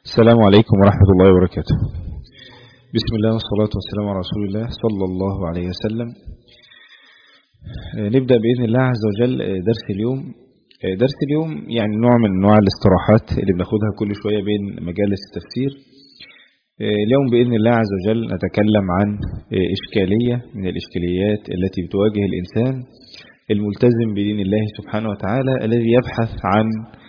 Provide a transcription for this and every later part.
السلام عليكم ورحمة الله وبركاته بسم الله والصلاة والسلام على رسول الله صلى الله عليه وسلم نبدأ بإذن الله عز وجل درس اليوم درس اليوم يعني نوع من أنواع الاستراحات اللي بناخدها كل شوية بين مجالس التفسير اليوم بإذن الله عز وجل نتكلم عن إشكالية من الإشكاليات التي بتواجه الإنسان الملتزم بدين الله سبحانه وتعالى الذي يبحث عن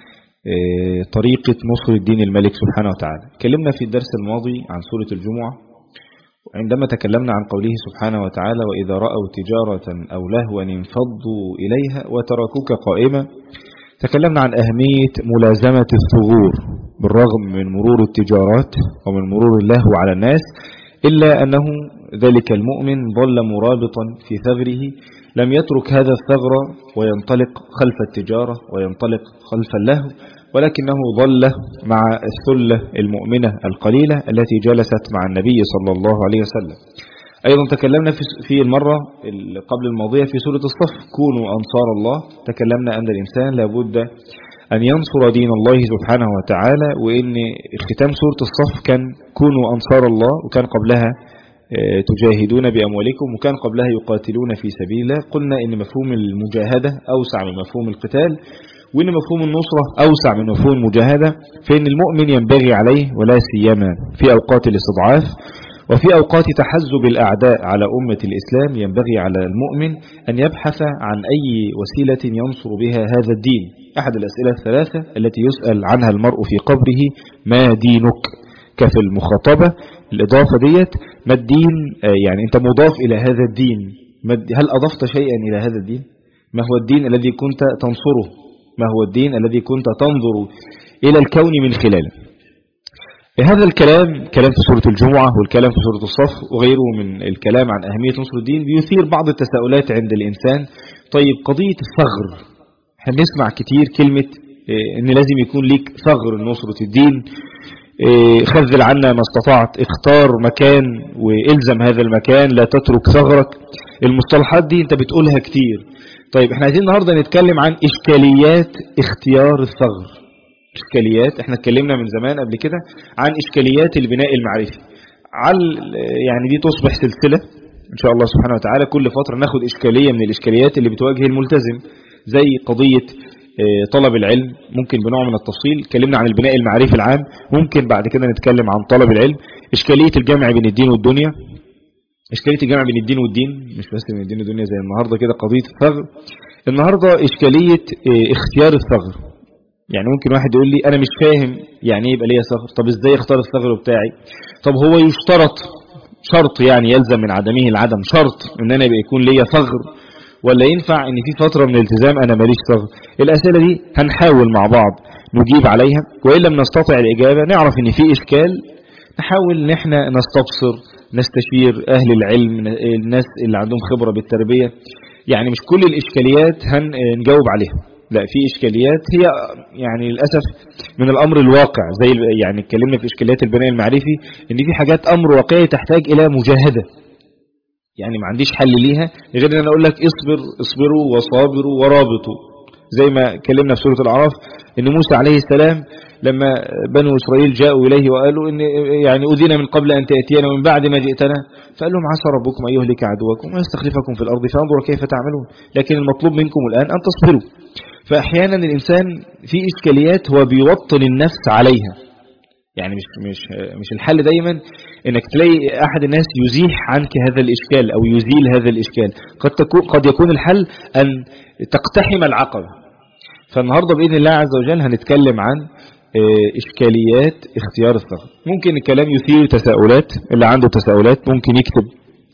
طريقة نصر الدين الملك سبحانه وتعالى تكلمنا في الدرس الماضي عن سورة الجمعة عندما تكلمنا عن قوله سبحانه وتعالى وإذا رأوا تجارة أو لهوا انفضوا إليها وتركوك قائمة تكلمنا عن أهمية ملازمة الثغور بالرغم من مرور التجارات ومن مرور اللهو على الناس إلا أنه ذلك المؤمن ظل مرابطا في ثغره لم يترك هذا الثغر وينطلق خلف التجارة وينطلق خلف اللهو ولكنه ظل مع الثلة المؤمنة القليلة التي جلست مع النبي صلى الله عليه وسلم أيضا تكلمنا في المرة قبل الماضية في سورة الصف كونوا أنصار الله تكلمنا أن الإنسان لابد أن ينصر دين الله سبحانه وتعالى وإن ختام سورة الصف كان كونوا أنصار الله وكان قبلها تجاهدون بأموالكم وكان قبلها يقاتلون في سبيل الله قلنا إن مفهوم المجاهدة أوسع من مفهوم القتال وإن مفهوم النصرة أوسع من مفهوم المجاهدة فإن المؤمن ينبغي عليه ولا سيما في أوقات الاستضعاف وفي أوقات تحزب الأعداء على أمة الإسلام ينبغي على المؤمن أن يبحث عن أي وسيلة ينصر بها هذا الدين أحد الأسئلة الثلاثة التي يسأل عنها المرء في قبره ما دينك كفي المخاطبة الإضافة ديت ما الدين يعني أنت مضاف إلى هذا الدين هل أضفت شيئا إلى هذا الدين ما هو الدين الذي كنت تنصره ما هو الدين الذي كنت تنظر إلى الكون من خلاله هذا الكلام كلام في سورة الجمعة والكلام في سورة الصف وغيره من الكلام عن أهمية نصر الدين بيثير بعض التساؤلات عند الإنسان طيب قضية الثغر هنسمع كتير كلمة ان لازم يكون ليك ثغر نصرة الدين خذل عنا ما استطعت اختار مكان والزم هذا المكان لا تترك ثغرك المصطلحات دي انت بتقولها كتير طيب احنا عايزين النهاردة نتكلم عن اشكاليات اختيار الثغر اشكاليات احنا اتكلمنا من زمان قبل كده عن اشكاليات البناء المعرفي عل يعني دي تصبح سلسلة ان شاء الله سبحانه وتعالى كل فترة ناخد اشكالية من الاشكاليات اللي بتواجه الملتزم زي قضية طلب العلم ممكن بنوع من التفصيل اتكلمنا عن البناء المعرفي العام ممكن بعد كده نتكلم عن طلب العلم إشكالية الجمع بين الدين والدنيا إشكالية الجمع بين الدين والدين مش بس بين الدين والدنيا زي النهاردة كده قضية الثغر النهاردة إشكالية اختيار الثغر يعني ممكن واحد يقول لي أنا مش فاهم يعني ايه يبقى ليا ثغر طب إزاي اختار الثغر بتاعي طب هو يشترط شرط يعني يلزم من عدمه العدم شرط ان انا يبقى يكون ليا ثغر ولا ينفع ان في فترة من الالتزام انا ماليش ثغر الاسئلة دي هنحاول مع بعض نجيب عليها وإن لم نستطع الإجابة نعرف ان في إشكال نحاول ان احنا نستبصر نستشير أهل العلم الناس اللي عندهم خبرة بالتربية يعني مش كل الإشكاليات هنجاوب عليها لا في إشكاليات هي يعني للأسف من الأمر الواقع زي يعني اتكلمنا في إشكاليات البناء المعرفي ان في حاجات أمر واقعي تحتاج إلى مجاهدة يعني ما عنديش حل ليها غير ان انا اقول لك اصبر اصبروا وصابروا ورابطوا زي ما اتكلمنا في سورة الاعراف ان موسى عليه السلام لما بنو اسرائيل جاءوا اليه وقالوا ان يعني اذينا من قبل ان تاتينا ومن بعد ما جئتنا فقال لهم عسى ربكم ان يهلك عدوكم ويستخلفكم في الارض فانظر كيف تعملون لكن المطلوب منكم الان ان تصبروا فاحيانا الانسان في اشكاليات هو بيوطن النفس عليها يعني مش مش مش الحل دايما انك تلاقي احد الناس يزيح عنك هذا الاشكال او يزيل هذا الاشكال قد تكون قد يكون الحل ان تقتحم العقبه فالنهارده باذن الله عز وجل هنتكلم عن اشكاليات اختيار الثغر ممكن الكلام يثير تساؤلات اللي عنده تساؤلات ممكن يكتب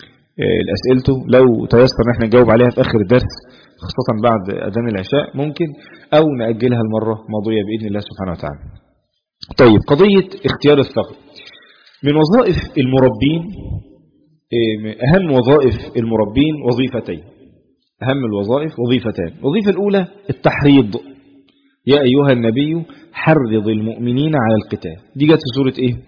اسئلته لو تيسر ان احنا نجاوب عليها في اخر الدرس خاصه بعد اذان العشاء ممكن او ناجلها المره الماضيه باذن الله سبحانه وتعالى طيب قضية اختيار الثغر من وظائف المربين أهم وظائف المربين وظيفتين أهم الوظائف وظيفتان الوظيفة الأولى التحريض يا أيها النبي حرض المؤمنين على القتال دي جت في سورة إيه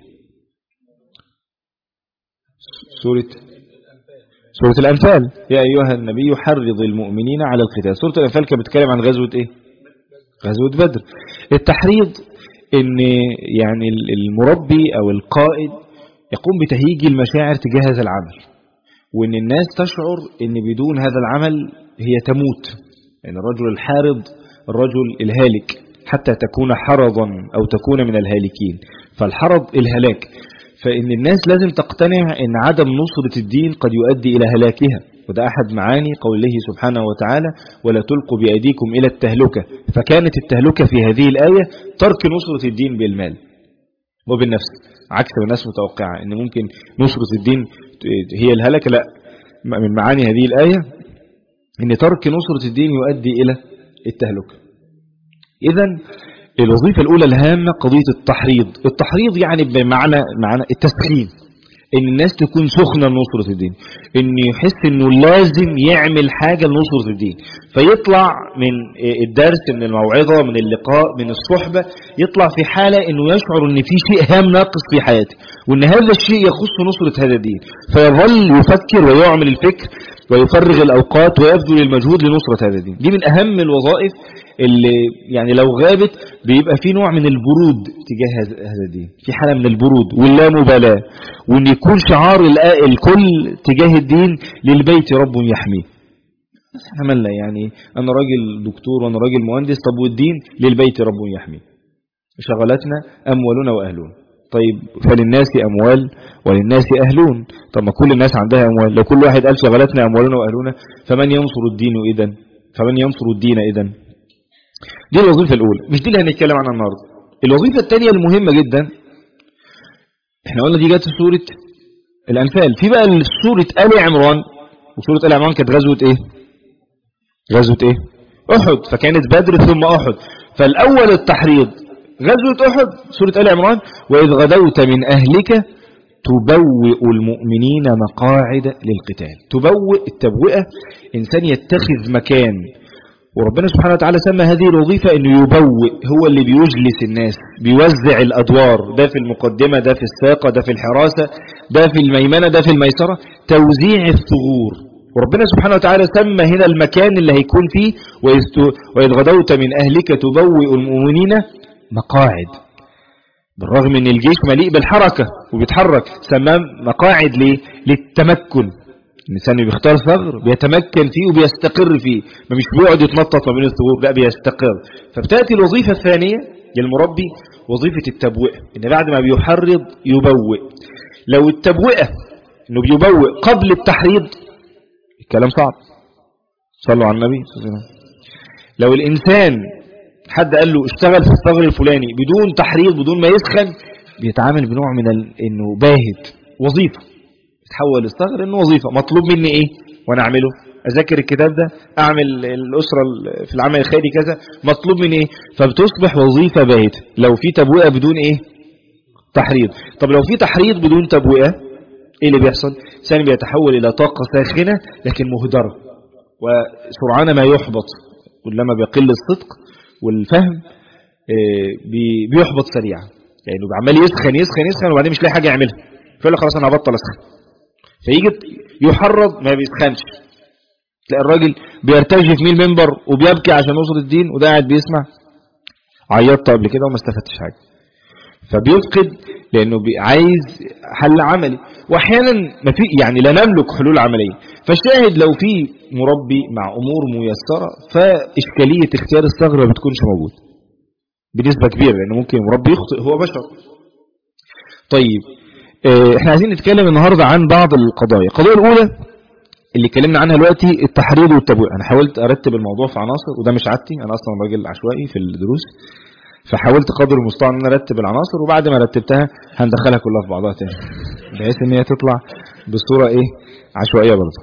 سورة سورة الأنفال يا أيها النبي حرض المؤمنين على القتال سورة الأنفال كانت بتتكلم عن غزوة إيه غزوة بدر التحريض ان يعني المربي او القائد يقوم بتهيج المشاعر تجاه هذا العمل وان الناس تشعر ان بدون هذا العمل هي تموت يعني الرجل الحارض الرجل الهالك حتى تكون حرضا او تكون من الهالكين فالحرض الهلاك فان الناس لازم تقتنع ان عدم نصرة الدين قد يؤدي الى هلاكها وده أحد معاني قوله سبحانه وتعالى ولا تلقوا بأيديكم إلى التهلكة فكانت التهلكة في هذه الآية ترك نصرة الدين بالمال وبالنفس عكس ما الناس متوقعة ان ممكن نصرة الدين هي الهلكة لا من معاني هذه الآية ان ترك نصرة الدين يؤدي إلى التهلكة إذا الوظيفة الأولى الهامة قضية التحريض التحريض يعني بمعنى معنى التسخين ان الناس تكون سخنة لنصرة الدين ان يحس انه لازم يعمل حاجة لنصرة الدين فيطلع من الدرس من الموعظة من اللقاء من الصحبة يطلع في حالة انه يشعر ان في شيء هام ناقص في حياته وان هذا الشيء يخص نصرة هذا الدين فيظل يفكر ويعمل الفكر ويفرغ الأوقات ويبذل المجهود لنصرة هذا الدين دي من أهم الوظائف اللي يعني لو غابت بيبقى في نوع من البرود تجاه هذا الدين في حالة من البرود واللامبالاة وان يكون شعار الكل تجاه الدين للبيت رب يحميه عملنا يعني انا راجل دكتور وانا راجل مهندس طب والدين للبيت رب يحميه شغلتنا اموالنا واهلنا طيب فللناس اموال وللناس اهلون طب ما كل الناس عندها اموال لو كل واحد قال شغلتنا اموالنا واهلنا فمن ينصر الدين اذا فمن ينصر الدين اذا دي الوظيفة الأولى مش دي اللي هنتكلم عنها النهاردة الوظيفة الثانية المهمة جدا احنا قلنا دي جت في سورة الأنفال في بقى سورة آل عمران وسورة آل عمران كانت غزوة ايه غزوة ايه أحد فكانت بدر ثم أحد فالأول التحريض غزوة أحد سورة آل عمران وإذ غدوت من أهلك تبوئ المؤمنين مقاعد للقتال تبوئ التبوئة إنسان يتخذ مكان وربنا سبحانه وتعالى سمى هذه الوظيفة انه يبوئ هو اللي بيجلس الناس بيوزع الادوار ده في المقدمة ده في الساقة ده في الحراسة ده في الميمنة ده في الميسرة توزيع الثغور وربنا سبحانه وتعالى سمى هنا المكان اللي هيكون فيه وإذ غدوت من أهلك تبوئ المؤمنين مقاعد بالرغم ان الجيش مليء بالحركة وبيتحرك سماه مقاعد ليه للتمكن الإنسان بيختار ثغر بيتمكن فيه وبيستقر فيه ما مش بيقعد يتنطط ما بين الثغور لا بيستقر فبتأتي الوظيفة الثانية للمربي وظيفة التبوئة إن بعد ما بيحرض يبوئ لو التبوئة إنه بيبوئ قبل التحريض الكلام صعب صلوا على النبي لو الإنسان حد قال له اشتغل في الثغر الفلاني بدون تحريض بدون ما يسخن بيتعامل بنوع من انه باهت وظيفة تحول الثغر انه وظيفة مطلوب مني ايه وانا اعمله اذاكر الكتاب ده اعمل الاسرة في العمل الخيري كذا مطلوب مني ايه فبتصبح وظيفة باهتة لو في تبوئة بدون ايه تحريض طب لو في تحريض بدون تبوئة ايه اللي بيحصل ثاني بيتحول الى طاقة ساخنة لكن مهدرة وسرعان ما يحبط كلما بيقل الصدق والفهم بيحبط سريعا لانه يعني عمال يسخن يسخن يسخن وبعدين مش لاقي حاجه يعملها فيقول لك خلاص انا هبطل اسخن فيجي يحرض ما بيسخنش تلاقي الراجل بيرتجف من المنبر وبيبكي عشان نصر الدين وده قاعد بيسمع عيطت قبل كده وما استفدتش حاجه فبيفقد لانه عايز حل عملي واحيانا ما في يعني لا نملك حلول عمليه فالشاهد لو في مربي مع امور ميسره فاشكاليه اختيار الثغر ما بتكونش موجود بنسبه كبيره لانه ممكن مربي يخطئ هو بشر طيب احنا عايزين نتكلم النهاردة عن بعض القضايا القضية الأولى اللي اتكلمنا عنها دلوقتي التحريض والتبويع أنا حاولت أرتب الموضوع في عناصر وده مش عادتي أنا أصلا راجل عشوائي في الدروس فحاولت قدر المستطاع ان انا ارتب العناصر وبعد ما رتبتها هندخلها كلها في بعضها تاني بحيث ان هي تطلع بصوره ايه عشوائيه برضه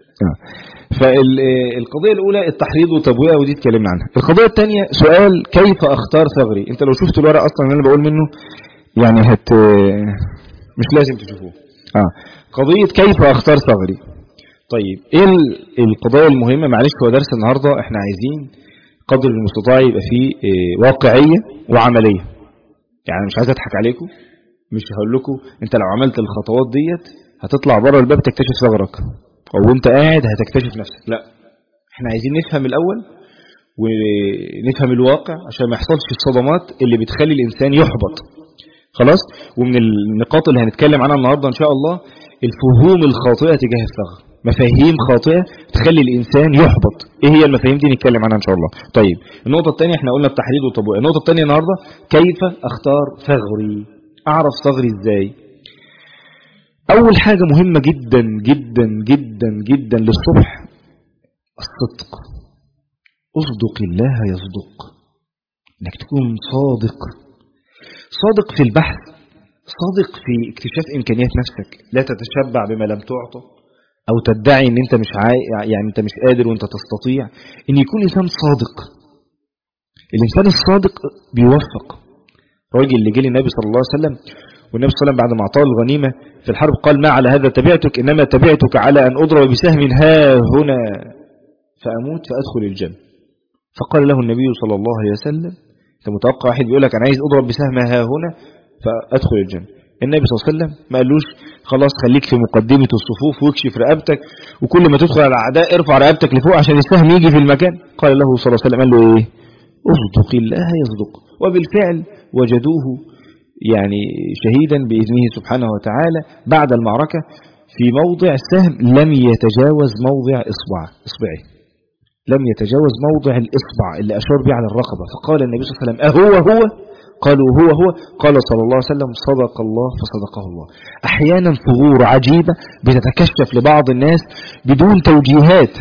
فالقضيه الاولى التحريض والتبويع ودي اتكلمنا عنها القضيه الثانيه سؤال كيف اختار ثغري انت لو شفت الورق اصلا اللي انا بقول منه يعني هت مش لازم تشوفوه اه قضيه كيف اختار ثغري طيب ايه القضايا المهمه معلش هو درس النهارده احنا عايزين قدر المستطاع يبقى فيه واقعية وعملية يعني مش عايز اضحك عليكم مش هقول لكم انت لو عملت الخطوات ديت هتطلع بره الباب تكتشف ثغرك او انت قاعد هتكتشف نفسك لا احنا عايزين نفهم الاول ونفهم الواقع عشان ما يحصلش الصدمات اللي بتخلي الإنسان يحبط خلاص ومن النقاط اللي هنتكلم عنها النهاردة إن شاء الله الفهوم الخاطئة تجاه الثغر مفاهيم خاطئة تخلي الإنسان يحبط إيه هي المفاهيم دي نتكلم عنها إن شاء الله طيب النقطة الثانية احنا قلنا التحديد والطبوع النقطة الثانية النهاردة كيف أختار ثغري أعرف ثغري إزاي أول حاجة مهمة جدا جدا جدا جدا للصبح الصدق اصدق الله يصدق انك تكون صادق صادق في البحث صادق في اكتشاف امكانيات نفسك لا تتشبع بما لم تعطى او تدعي ان انت مش عاي... يعني انت مش قادر وانت تستطيع ان يكون انسان صادق الانسان الصادق بيوفق الراجل اللي جه للنبي صلى الله عليه وسلم والنبي صلى الله عليه وسلم بعد ما اعطاه الغنيمه في الحرب قال ما على هذا تبعتك انما تبعتك على ان اضرب بسهم ها هنا فاموت فادخل الجنه فقال له النبي صلى الله عليه وسلم انت متوقع واحد بيقول لك انا عايز اضرب بسهم ها هنا فادخل الجنه النبي صلى الله عليه وسلم ما قالوش خلاص خليك في مقدمة الصفوف واكشف رقبتك وكل ما تدخل على الأعداء ارفع رقبتك لفوق عشان السهم يجي في المكان قال له صلى الله عليه وسلم قال له ايه اصدق الله يصدق وبالفعل وجدوه يعني شهيدا بإذنه سبحانه وتعالى بعد المعركة في موضع السهم لم يتجاوز موضع إصبعه إصبعه لم يتجاوز موضع الإصبع اللي أشار به على الرقبة فقال النبي صلى الله عليه وسلم أهو هو قالوا هو هو قال صلى الله عليه وسلم صدق الله فصدقه الله أحيانا ثغور عجيبة بتتكشف لبعض الناس بدون توجيهات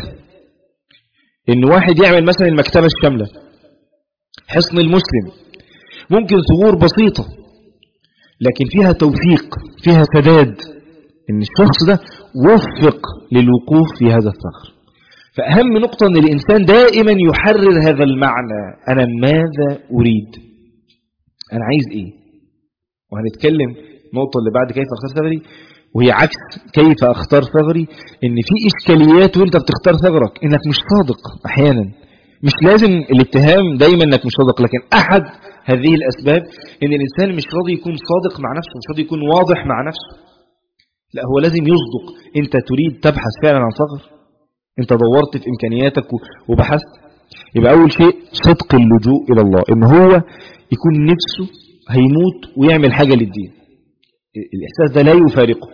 إن واحد يعمل مثلا المكتبة الشاملة حصن المسلم ممكن ثغور بسيطة لكن فيها توفيق فيها سداد إن الشخص ده وفق للوقوف في هذا الثغر فأهم نقطة أن الإنسان دائما يحرر هذا المعنى أنا ماذا أريد أنا عايز إيه وهنتكلم النقطة اللي بعد كيف أختار ثغري وهي عكس كيف أختار ثغري إن في إشكاليات وإنت بتختار ثغرك إنك مش صادق أحيانا مش لازم الاتهام دايما إنك مش صادق لكن أحد هذه الأسباب إن الإنسان مش راضي يكون صادق مع نفسه مش راضي يكون واضح مع نفسه لا هو لازم يصدق أنت تريد تبحث فعلا عن ثغر أنت دورت في إمكانياتك وبحثت يبقى أول شيء صدق اللجوء إلى الله إن هو يكون نفسه هيموت ويعمل حاجة للدين الإحساس ده لا يفارقه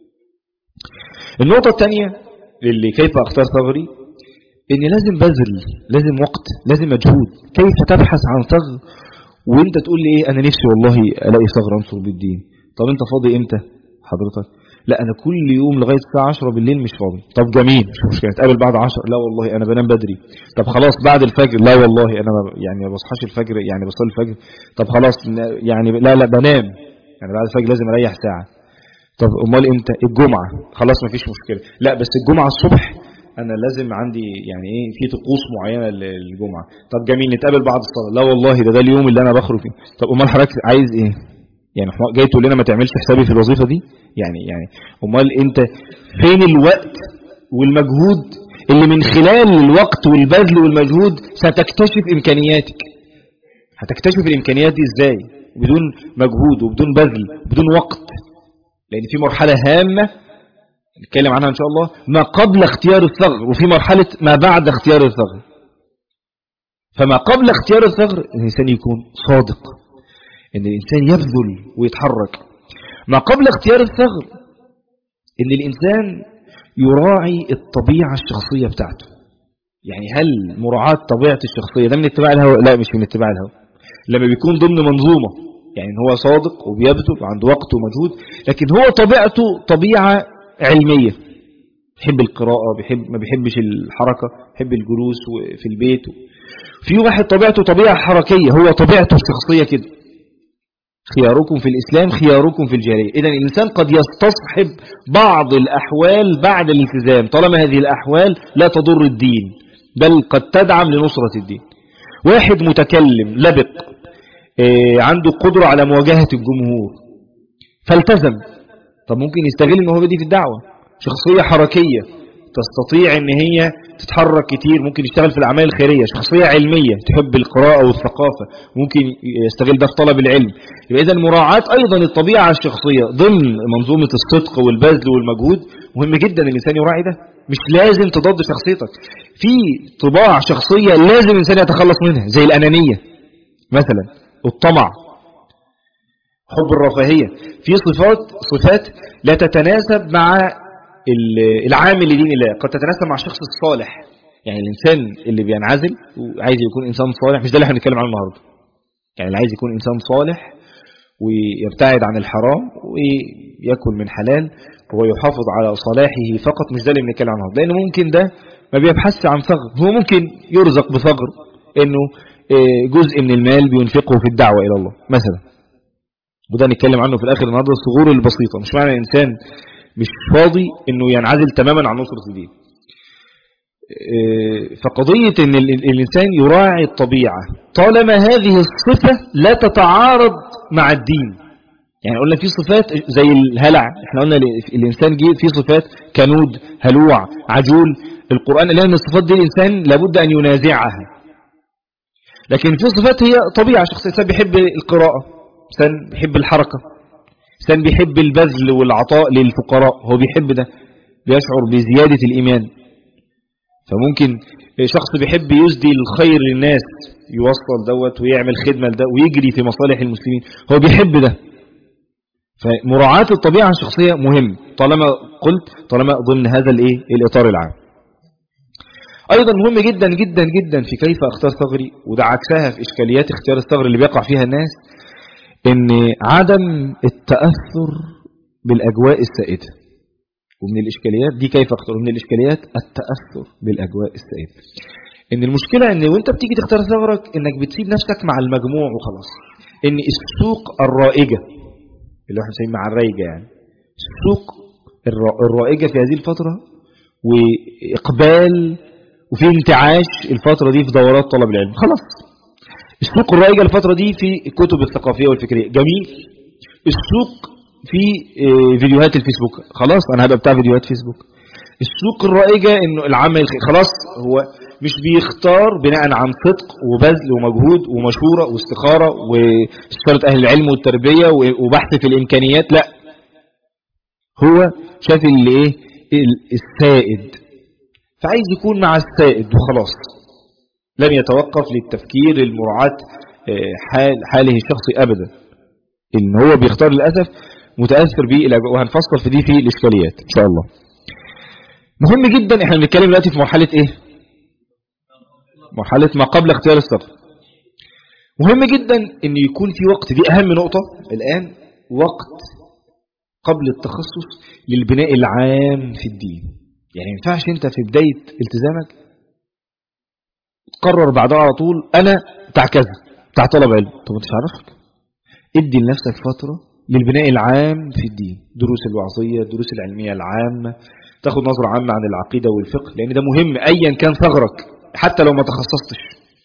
النقطة الثانية اللي كيف أختار ثغري إن لازم بذل لازم وقت لازم مجهود كيف تبحث عن ثغر وانت تقول لي ايه انا نفسي والله الاقي ثغر انصر بالدين طب انت فاضي امتى حضرتك لا انا كل يوم لغايه الساعه 10 بالليل مش فاضي طب جميل مش مشكله نتقابل بعد 10 لا والله انا بنام بدري طب خلاص بعد الفجر لا والله انا ما يعني ما بصحاش الفجر يعني بصلي الفجر طب خلاص يعني لا لا بنام يعني بعد الفجر لازم اريح ساعه طب امال امتى الجمعه خلاص ما فيش مشكله لا بس الجمعه الصبح انا لازم عندي يعني ايه في طقوس معينه للجمعه طب جميل نتقابل بعد الصلاه لا والله ده ده اليوم اللي انا بخرج فيه طب امال حضرتك عايز ايه يعني جاي تقول لنا ما تعملش حسابي في الوظيفه دي يعني يعني امال انت فين الوقت والمجهود اللي من خلال الوقت والبذل والمجهود ستكتشف امكانياتك هتكتشف الامكانيات دي ازاي بدون مجهود وبدون بذل وبدون وقت لان في مرحله هامه نتكلم عنها إن شاء الله ما قبل اختيار الثغر وفي مرحلة ما بعد اختيار الثغر فما قبل اختيار الثغر الإنسان يكون صادق إن الإنسان يبذل ويتحرك ما قبل اختيار الثغر إن الإنسان يراعي الطبيعة الشخصية بتاعته يعني هل مراعاة طبيعة الشخصية ده من اتباع الهوى لا مش من اتباع الهوى لما بيكون ضمن منظومة يعني هو صادق وبيبذل وعنده وقت ومجهود لكن هو طبيعته طبيعة علمية بيحب القراءة بيحب ما بيحبش الحركة بيحب الجلوس في البيت في واحد طبيعته طبيعة حركية هو طبيعته الشخصية كده خياركم في الإسلام خياركم في الجاهلية إذا الإنسان قد يستصحب بعض الأحوال بعد الالتزام طالما هذه الأحوال لا تضر الدين بل قد تدعم لنصرة الدين واحد متكلم لبق عنده قدرة على مواجهة الجمهور فالتزم طب ممكن يستغل الموهبة دي في الدعوة شخصية حركية تستطيع ان هي تتحرك كتير ممكن يشتغل في الاعمال الخيرية شخصية علمية تحب القراءة والثقافة ممكن يستغل ده في طلب العلم يبقى اذا مراعاة ايضا الطبيعة الشخصية ضمن منظومة الصدق والبذل والمجهود مهم جدا الانسان يراعي ده مش لازم تضاد شخصيتك في طباع شخصية لازم الإنسان يتخلص منها زي الأنانية مثلا الطمع حب الرفاهية في صفات صفات لا تتناسب مع العامل لدين الله قد تتناسب مع الشخص الصالح يعني الإنسان اللي بينعزل وعايز يكون إنسان صالح مش ده اللي احنا بنتكلم عنه النهاردة يعني اللي عايز يكون إنسان صالح ويبتعد عن الحرام ويأكل من حلال ويحافظ على صلاحه فقط مش ده اللي بنتكلم عنه لأن ممكن ده ما بيبحث عن ثغر هو ممكن يرزق بثغر إنه جزء من المال بينفقه في الدعوة إلى الله مثلا وده نتكلم عنه في الآخر النهاردة الصغور البسيطة مش معنى الإنسان مش فاضي إنه ينعزل تماما عن نصرة الدين فقضية إن الإنسان يراعي الطبيعة طالما هذه الصفة لا تتعارض مع الدين يعني قلنا في صفات زي الهلع احنا قلنا الإنسان جه في صفات كنود هلوع عجول القرآن قال ان الصفات دي الإنسان لابد أن ينازعها لكن في صفات هي طبيعة شخص الإنسان بيحب القراءة إنسان بيحب الحركة إنسان بيحب البذل والعطاء للفقراء هو بيحب ده بيشعر بزيادة الإيمان فممكن شخص بيحب يسدي الخير للناس يوصل دوت ويعمل خدمة لده ويجري في مصالح المسلمين هو بيحب ده فمراعاة الطبيعة الشخصية مهم طالما قلت طالما ضمن هذا الايه الإطار العام أيضا مهم جدا جدا جدا في كيف أختار ثغري وده عكسها في إشكاليات اختيار الثغر اللي بيقع فيها الناس إن عدم التأثر بالأجواء السائدة ومن الإشكاليات دي كيف أختار من الإشكاليات التأثر بالأجواء السائدة إن المشكلة إن وإنت بتيجي تختار ثغرك إنك بتسيب نفسك مع المجموع وخلاص إن السوق الرائجة اللي احنا بنسميه مع الرايجة يعني السوق الرائجة في هذه الفترة وإقبال وفي انتعاش الفترة دي في دورات طلب العلم خلاص السوق الرائجة الفترة دي في الكتب الثقافية والفكرية جميل السوق في فيديوهات الفيسبوك خلاص أنا هبقى بتاع فيديوهات فيسبوك السوق الرائجة انه العمل خلاص هو مش بيختار بناء عن صدق وبذل ومجهود ومشورة واستخارة واستشارة أهل العلم والتربية وبحث في الإمكانيات لا هو شاف اللي ايه السائد فعايز يكون مع السائد وخلاص لم يتوقف للتفكير المراعاة حال حاله الشخصي أبدا إن هو بيختار للأسف متأثر به وهنفصل في دي في الإشكاليات إن شاء الله مهم جدا احنا بنتكلم دلوقتي في مرحلة ايه مرحلة ما قبل اختيار السفر مهم جدا ان يكون في وقت دي اهم نقطة الان وقت قبل التخصص للبناء العام في الدين يعني ما ينفعش انت في بداية التزامك تقرر بعدها على طول انا بتاع كذا بتاع طلب علم طب انت عارفك ادي لنفسك فترة للبناء العام في الدين دروس الوعظية دروس العلمية العامة تاخد نظرة عامة عن العقيدة والفقه لأن ده مهم أيا كان ثغرك حتى لو ما تخصصتش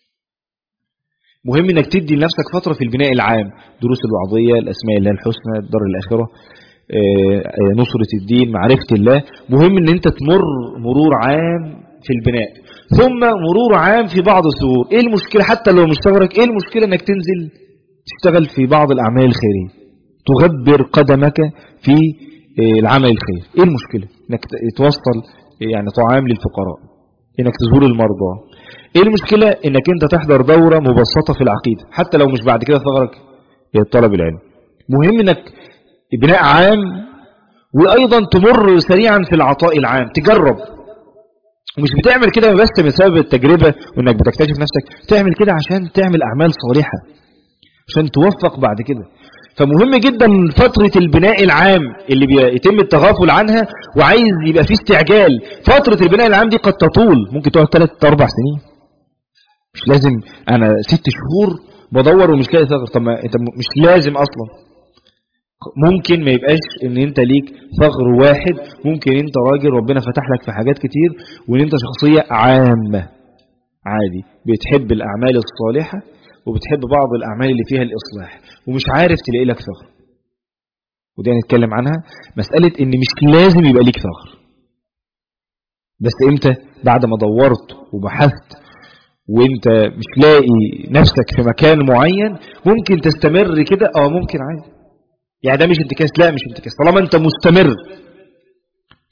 مهم انك تدي لنفسك فترة في البناء العام دروس الوعظية الأسماء الله الحسنى الدار الآخرة نصرة الدين معرفة الله مهم ان انت تمر مرور عام في البناء ثم مرور عام في بعض الثغور ايه المشكلة حتى لو مش ثغرك ايه المشكلة انك تنزل تشتغل في بعض الأعمال الخيرية تغبر قدمك في العمل الخير ايه المشكلة انك توصل يعني طعام للفقراء انك تزور المرضى ايه المشكلة انك انت تحضر دورة مبسطة في العقيدة حتى لو مش بعد كده ثغرك طلب العلم مهم انك بناء عام وايضا تمر سريعا في العطاء العام تجرب ومش بتعمل كده بس بسبب التجربة وانك بتكتشف نفسك تعمل كده عشان تعمل اعمال صالحة عشان توفق بعد كده فمهم جدا فترة البناء العام اللي بيتم التغافل عنها وعايز يبقى فيه استعجال فترة البناء العام دي قد تطول ممكن تقعد 3 4 سنين مش لازم انا ست شهور بدور ومش لاقي ثغر طب ما انت مش لازم اصلا ممكن ما يبقاش ان انت ليك ثغر واحد ممكن انت راجل ربنا فتح لك في حاجات كتير وان انت شخصية عامة عادي بتحب الاعمال الصالحة وبتحب بعض الأعمال اللي فيها الإصلاح ومش عارف تلاقي لك ثغر ودي هنتكلم عنها مسألة إن مش لازم يبقى ليك ثغر بس إمتى بعد ما دورت وبحثت وإنت مش لاقي نفسك في مكان معين ممكن تستمر كده أو ممكن عادي يعني ده مش انتكاس لا مش انتكاس طالما أنت مستمر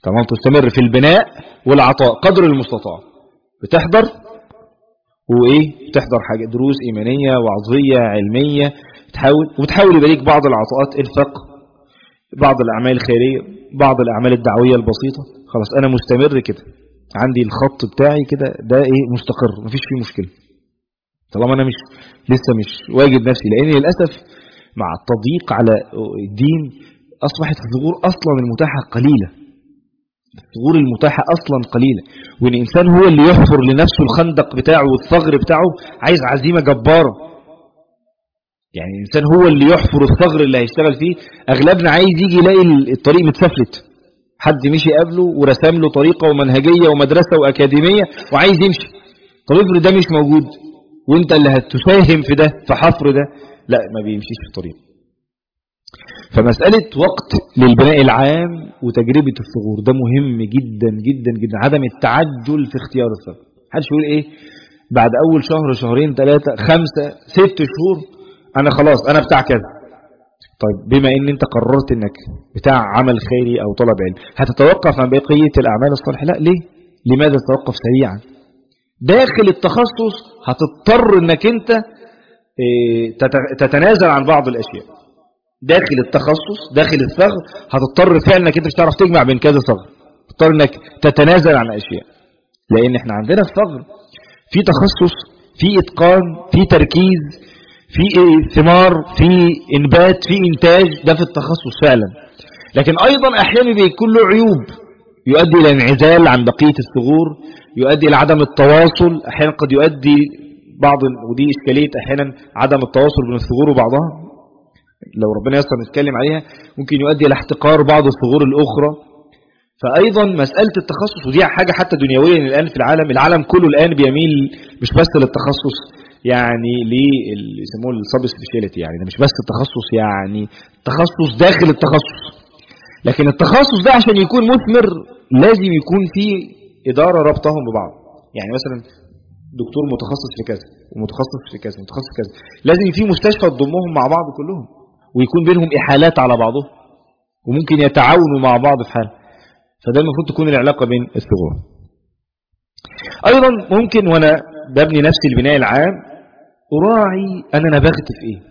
تمام تستمر في البناء والعطاء قدر المستطاع بتحضر وايه بتحضر حاجة دروس ايمانية وعظية علمية تحاول وتحاول يبقى ليك بعض العطاءات الفقه بعض الاعمال الخيرية بعض الاعمال الدعوية البسيطة خلاص انا مستمر كده عندي الخط بتاعي كده ده ايه مستقر مفيش فيه مشكلة طالما انا مش لسه مش واجد نفسي لان للأسف مع التضييق على الدين اصبحت الثغور اصلا المتاحة قليلة الثغور المتاحة اصلا قليلة وان انسان هو اللي يحفر لنفسه الخندق بتاعه والثغر بتاعه عايز عزيمة جبارة يعني الانسان هو اللي يحفر الثغر اللي هيشتغل فيه اغلبنا عايز يجي يلاقي الطريق متسفلت حد مشي قبله ورسم له طريقة ومنهجية ومدرسة وأكاديمية وعايز يمشي طب افرض ده مش موجود وانت اللي هتساهم في ده في حفر ده لا ما بيمشيش في الطريق فمسألة وقت للبناء العام وتجربة الثغور ده مهم جدا جدا جدا عدم التعجل في اختيار الثغر محدش يقول ايه بعد اول شهر شهرين ثلاثة خمسة ست شهور انا خلاص انا بتاع كذا طيب بما ان انت قررت انك بتاع عمل خيري او طلب علم هتتوقف عن بقية الاعمال الصالحة لا ليه لماذا تتوقف سريعا داخل التخصص هتضطر انك انت تتنازل عن بعض الاشياء داخل التخصص داخل الثغر هتضطر فعلا انك انت مش تعرف تجمع بين كذا ثغر تضطر انك تتنازل عن اشياء لان احنا عندنا الثغر في تخصص في اتقان في تركيز في ثمار في انبات في انتاج ده في التخصص فعلا لكن ايضا احيانا بيكون له عيوب يؤدي الى انعزال عن بقية الثغور يؤدي الى عدم التواصل احيانا قد يؤدي بعض ودي اشكالية احيانا عدم التواصل بين الثغور وبعضها لو ربنا يسر نتكلم عليها ممكن يؤدي الى احتقار بعض الثغور الاخرى فايضا مسألة التخصص ودي حاجة حتى دنيويا الان في العالم العالم كله الان بيميل مش بس للتخصص يعني اللي يسموه السب سبيشاليتي يعني ده مش بس التخصص يعني تخصص داخل التخصص لكن التخصص ده عشان يكون مثمر لازم يكون فيه إدارة ربطهم ببعض يعني مثلا دكتور متخصص في كذا ومتخصص في كذا ومتخصص في كذا لازم في مستشفى تضمهم مع بعض كلهم ويكون بينهم إحالات على بعضهم وممكن يتعاونوا مع بعض في حال فده المفروض تكون العلاقة بين الثغور أيضا ممكن وأنا ببني نفسي البناء العام أراعي أنا نبغت في إيه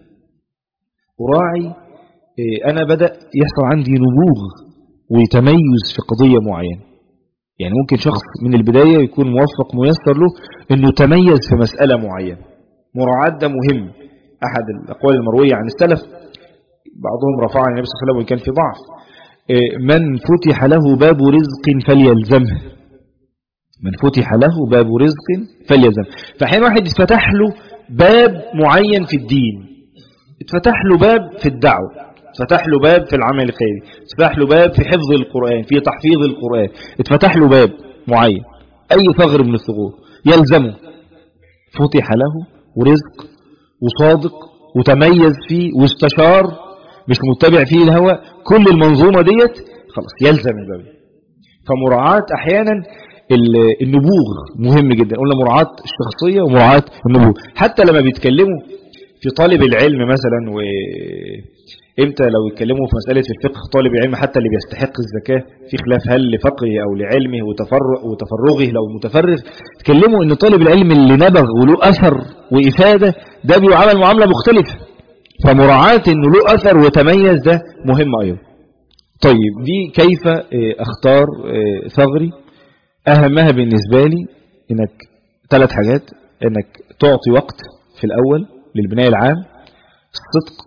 أراعي إيه أنا بدأ يحصل عندي نبوغ ويتميز في قضية معينة يعني ممكن شخص من البداية يكون موفق ميسر له أنه تميز في مسألة معينة مراعاة ده مهم أحد الأقوال المروية عن السلف بعضهم رفع عن النبي صلى الله عليه وسلم وكان في ضعف إيه من فتح له باب رزق فليلزمه من فتح له باب رزق فليلزمه فحين واحد اتفتح له باب معين في الدين اتفتح له باب في الدعوة اتفتح له باب في العمل الخيري اتفتح له باب في حفظ القرآن في تحفيظ القرآن اتفتح له باب معين أي ثغر من الثغور يلزمه فتح له ورزق وصادق وتميز فيه واستشار مش متبع فيه الهوى كل المنظومة ديت خلاص يلزم الباب فمراعاة أحيانا النبوغ مهم جدا قلنا مراعاة الشخصية ومراعاة النبوغ حتى لما بيتكلموا في طالب العلم مثلا وإمتى لو يتكلموا في مسألة الفقه طالب العلم حتى اللي بيستحق الزكاة في خلاف هل لفقهه أو لعلمه وتفرغ وتفرغه لو متفرغ يتكلموا ان طالب العلم اللي نبغ وله أثر وإفادة ده بيعامل معاملة مختلفة فمراعاة انه له أثر وتميز ده مهم أيضا طيب دي كيف اختار ثغري أهمها بالنسبة لي إنك ثلاث حاجات إنك تعطي وقت في الأول للبناء العام الصدق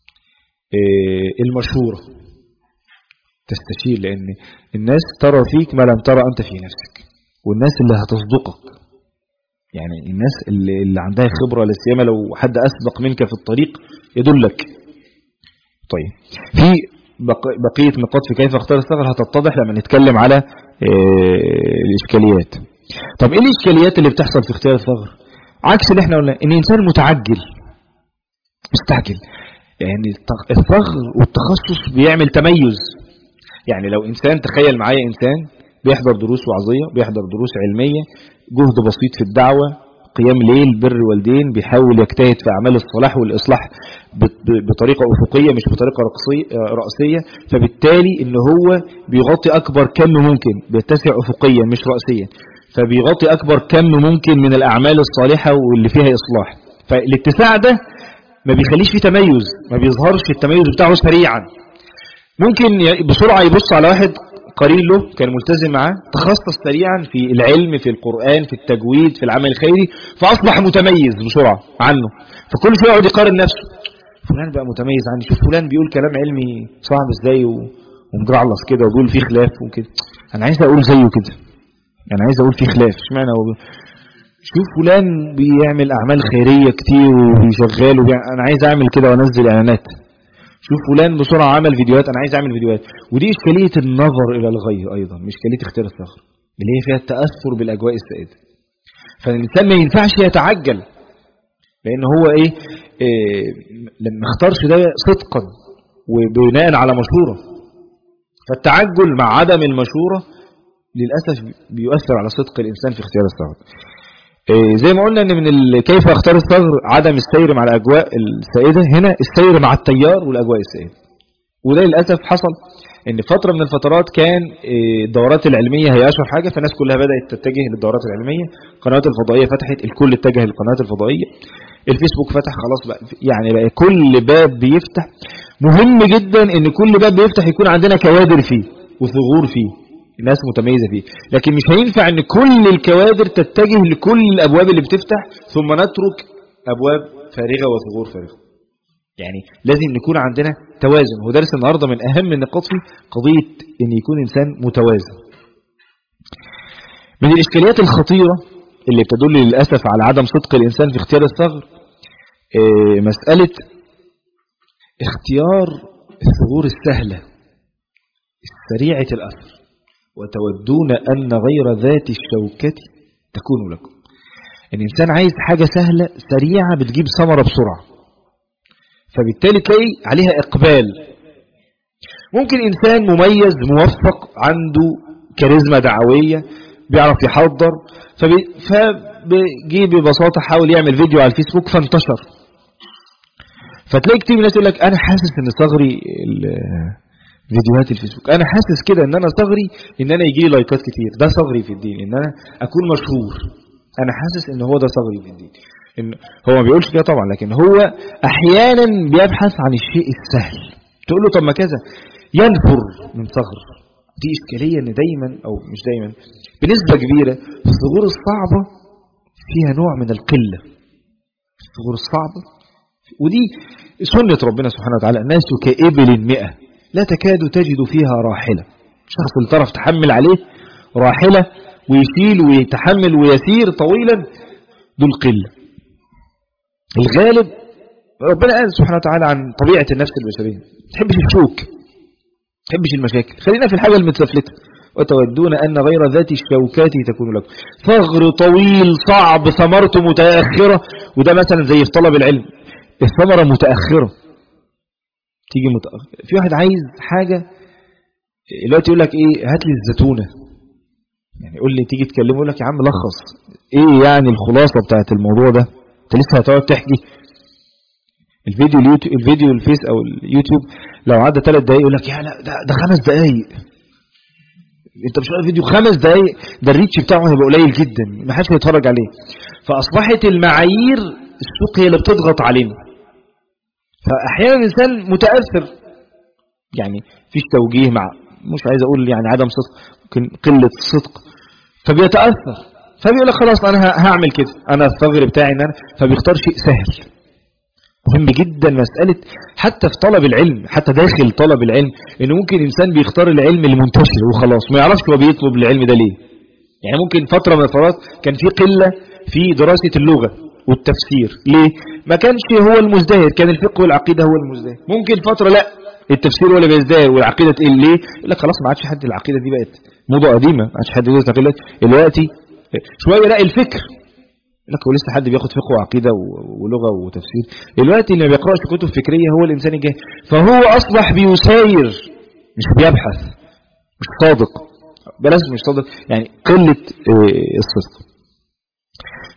المشورة تستشير لأن الناس ترى فيك ما لم ترى أنت في نفسك والناس اللي هتصدقك يعني الناس اللي, اللي عندها خبرة للسيامة لو حد أسبق منك في الطريق يدلك طيب في بقية نقاط في كيف اختار الثغر هتتضح لما نتكلم على الإشكاليات طب إيه الإشكاليات اللي بتحصل في اختيار الثغر عكس اللي احنا قلنا إن إنسان متعجل مستعجل يعني الثغر والتخصص بيعمل تميز يعني لو إنسان تخيل معايا إنسان بيحضر دروس وعظية بيحضر دروس علمية جهد بسيط في الدعوة قيام ليل بر والدين بيحاول يجتهد في أعمال الصلاح والإصلاح بطريقة أفقية مش بطريقة رأسية فبالتالي إن هو بيغطي أكبر كم ممكن بيتسع أفقيا مش رأسيا فبيغطي أكبر كم ممكن من الأعمال الصالحة واللي فيها إصلاح فالاتساع ده ما بيخليش فيه تميز ما بيظهرش التميز بتاعه سريعا ممكن بسرعة يبص على واحد قريب له كان ملتزم معاه تخصص سريعا في العلم في القرآن في التجويد في العمل الخيري فأصبح متميز بسرعة عنه فكل شوية يقعد يقارن نفسه فلان بقى متميز عني شوف فلان بيقول كلام علمي صعب ازاي ومجرعلص كده وبيقول فيه خلاف وكده انا عايز اقول زيه كده انا عايز اقول فيه خلاف اشمعنى هو شوف فلان بيعمل اعمال خيريه كتير وبيشغل انا عايز اعمل كده وانزل اعلانات شوف فلان بسرعة عمل فيديوهات أنا عايز أعمل فيديوهات ودي إشكالية النظر إلى الغير أيضا مش إشكالية اختيار الثغر اللي هي فيها التأثر بالأجواء السائدة فالإنسان ما ينفعش يتعجل لأن هو إيه, إيه لما اختارش ده صدقا وبناء على مشورة فالتعجل مع عدم المشورة للأسف بيؤثر على صدق الإنسان في اختيار الثغر زي ما قلنا ان من كيف اختار الثغر عدم السير مع الاجواء السائده هنا السير مع التيار والاجواء السائده وده للاسف حصل ان فتره من الفترات كان الدورات العلميه هي اشهر حاجه فالناس كلها بدات تتجه للدورات العلميه القنوات الفضائيه فتحت الكل اتجه للقنوات الفضائيه الفيسبوك فتح خلاص بقى يعني بقى كل باب بيفتح مهم جدا ان كل باب بيفتح يكون عندنا كوادر فيه وثغور فيه الناس متميزة فيه لكن مش هينفع ان كل الكوادر تتجه لكل الابواب اللي بتفتح ثم نترك ابواب فارغة وثغور فارغة يعني لازم نكون عندنا توازن ودرس النهاردة من اهم النقاط فيه قضية ان يكون انسان متوازن من الاشكاليات الخطيرة اللي بتدل للأسف على عدم صدق الانسان في اختيار الثغر مسألة اختيار الثغور السهلة السريعة الأثر وتودون أن غير ذات الشوكة تكون لكم الإنسان عايز حاجة سهلة سريعة بتجيب ثمرة بسرعة فبالتالي تلاقي عليها إقبال ممكن إنسان مميز موفق عنده كاريزما دعوية بيعرف يحضر فبيجي ببساطة حاول يعمل فيديو على الفيسبوك فانتشر فتلاقي كتير من الناس يقول لك أنا حاسس إن صغري فيديوهات الفيسبوك انا حاسس كده ان انا صغري ان انا يجي لي لايكات كتير ده صغري في الدين ان انا اكون مشهور انا حاسس ان هو ده صغري في الدين إن هو ما بيقولش كده طبعا لكن هو احيانا بيبحث عن الشيء السهل تقول له طب ما كذا ينفر من صغر دي اشكاليه ان دايما او مش دايما بنسبه كبيره الثغور الصعبه فيها نوع من القله الثغور الصعبه ودي سنه ربنا سبحانه وتعالى الناس كابل مئة لا تكاد تجد فيها راحلة الشخص اللي تعرف تحمل عليه راحلة ويشيل ويتحمل ويسير طويلا دول قلة الغالب ربنا قال سبحانه وتعالى عن طبيعة النفس البشرية تحبش الشوك تحبش المشاكل خلينا في الحاجة المتسفلتة وتودون أن غير ذات الشوكات تكون لكم ثغر طويل صعب ثمرته متأخرة وده مثلا زي في طلب العلم الثمرة متأخرة تيجي متأخر في واحد عايز حاجة دلوقتي يقول لك ايه هات لي الزيتونة يعني يقول لي تيجي تكلمه يقول لك يا عم لخص ايه يعني الخلاصة بتاعت الموضوع ده انت لسه هتقعد تحكي الفيديو اليوتيوب الفيديو الفيس او اليوتيوب لو عدى ثلاث دقايق يقول لك يا لا ده, ده خمس دقايق انت مش فيديو خمس دقايق ده الريتش بتاعه هيبقى قليل جدا ما حدش هيتفرج عليه فاصبحت المعايير السوق هي اللي بتضغط علينا فأحيانا الإنسان متأثر يعني فيش توجيه مع مش عايز أقول يعني عدم صدق ممكن قلة الصدق فبيتأثر فبيقول لك خلاص أنا هعمل كده أنا الثغر بتاعي إن أنا فبيختار شيء سهل مهم جدا مسألة حتى في طلب العلم حتى داخل طلب العلم إنه ممكن إنسان بيختار العلم المنتشر وخلاص ما يعرفش هو بيطلب العلم ده ليه يعني ممكن فترة من الفترات كان في قلة في دراسة اللغة والتفسير ليه ما كانش هو المزدهر كان الفقه والعقيدة هو المزدهر ممكن فترة لا التفسير هو اللي بيزدهر والعقيدة تقل ليه يقول لك خلاص ما عادش حد العقيدة دي بقت موضة قديمة ما عادش حد يدرس عقيدة دلوقتي شوية لا الفكر يقول لك هو لسه حد بياخد فقه وعقيدة ولغة وتفسير دلوقتي اللي ما بيقرأش كتب فكرية هو الإنسان الجاهل فهو أصبح بيساير مش بيبحث مش صادق بلاش مش صادق يعني قلة الصدق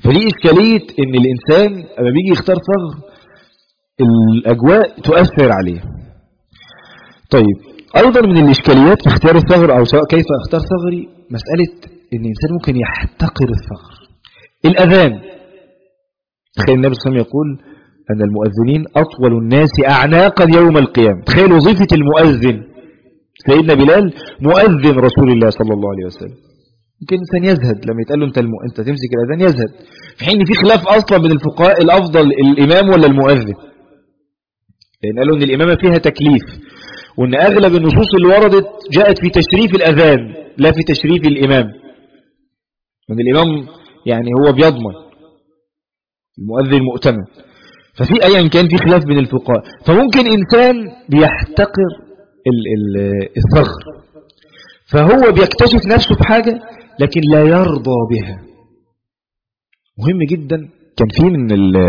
فدي إشكالية إن الإنسان لما بيجي يختار ثغر الأجواء تؤثر عليه طيب أيضا من الإشكاليات في اختيار الثغر أو سواء كيف أختار ثغري مسألة إن الإنسان ممكن يحتقر الثغر الأذان تخيل النبي صلى الله عليه وسلم يقول أن المؤذنين أطول الناس أعناقا يوم القيامة تخيل وظيفة المؤذن سيدنا بلال مؤذن رسول الله صلى الله عليه وسلم يمكن إنسان يزهد لما يتقال له أنت, الم... أنت تمسك الأذان يزهد في حين في خلاف أصلا بين الفقهاء الأفضل الإمام ولا المؤذن لأن قالوا أن الإمامة فيها تكليف وأن أغلب النصوص اللي وردت جاءت في تشريف الأذان لا في تشريف الإمام وأن الإمام يعني هو بيضمن المؤذن مؤتمن ففي أيا كان في خلاف بين الفقهاء فممكن إنسان بيحتقر الثغر فهو بيكتشف نفسه بحاجة لكن لا يرضى بها مهم جدا كان في من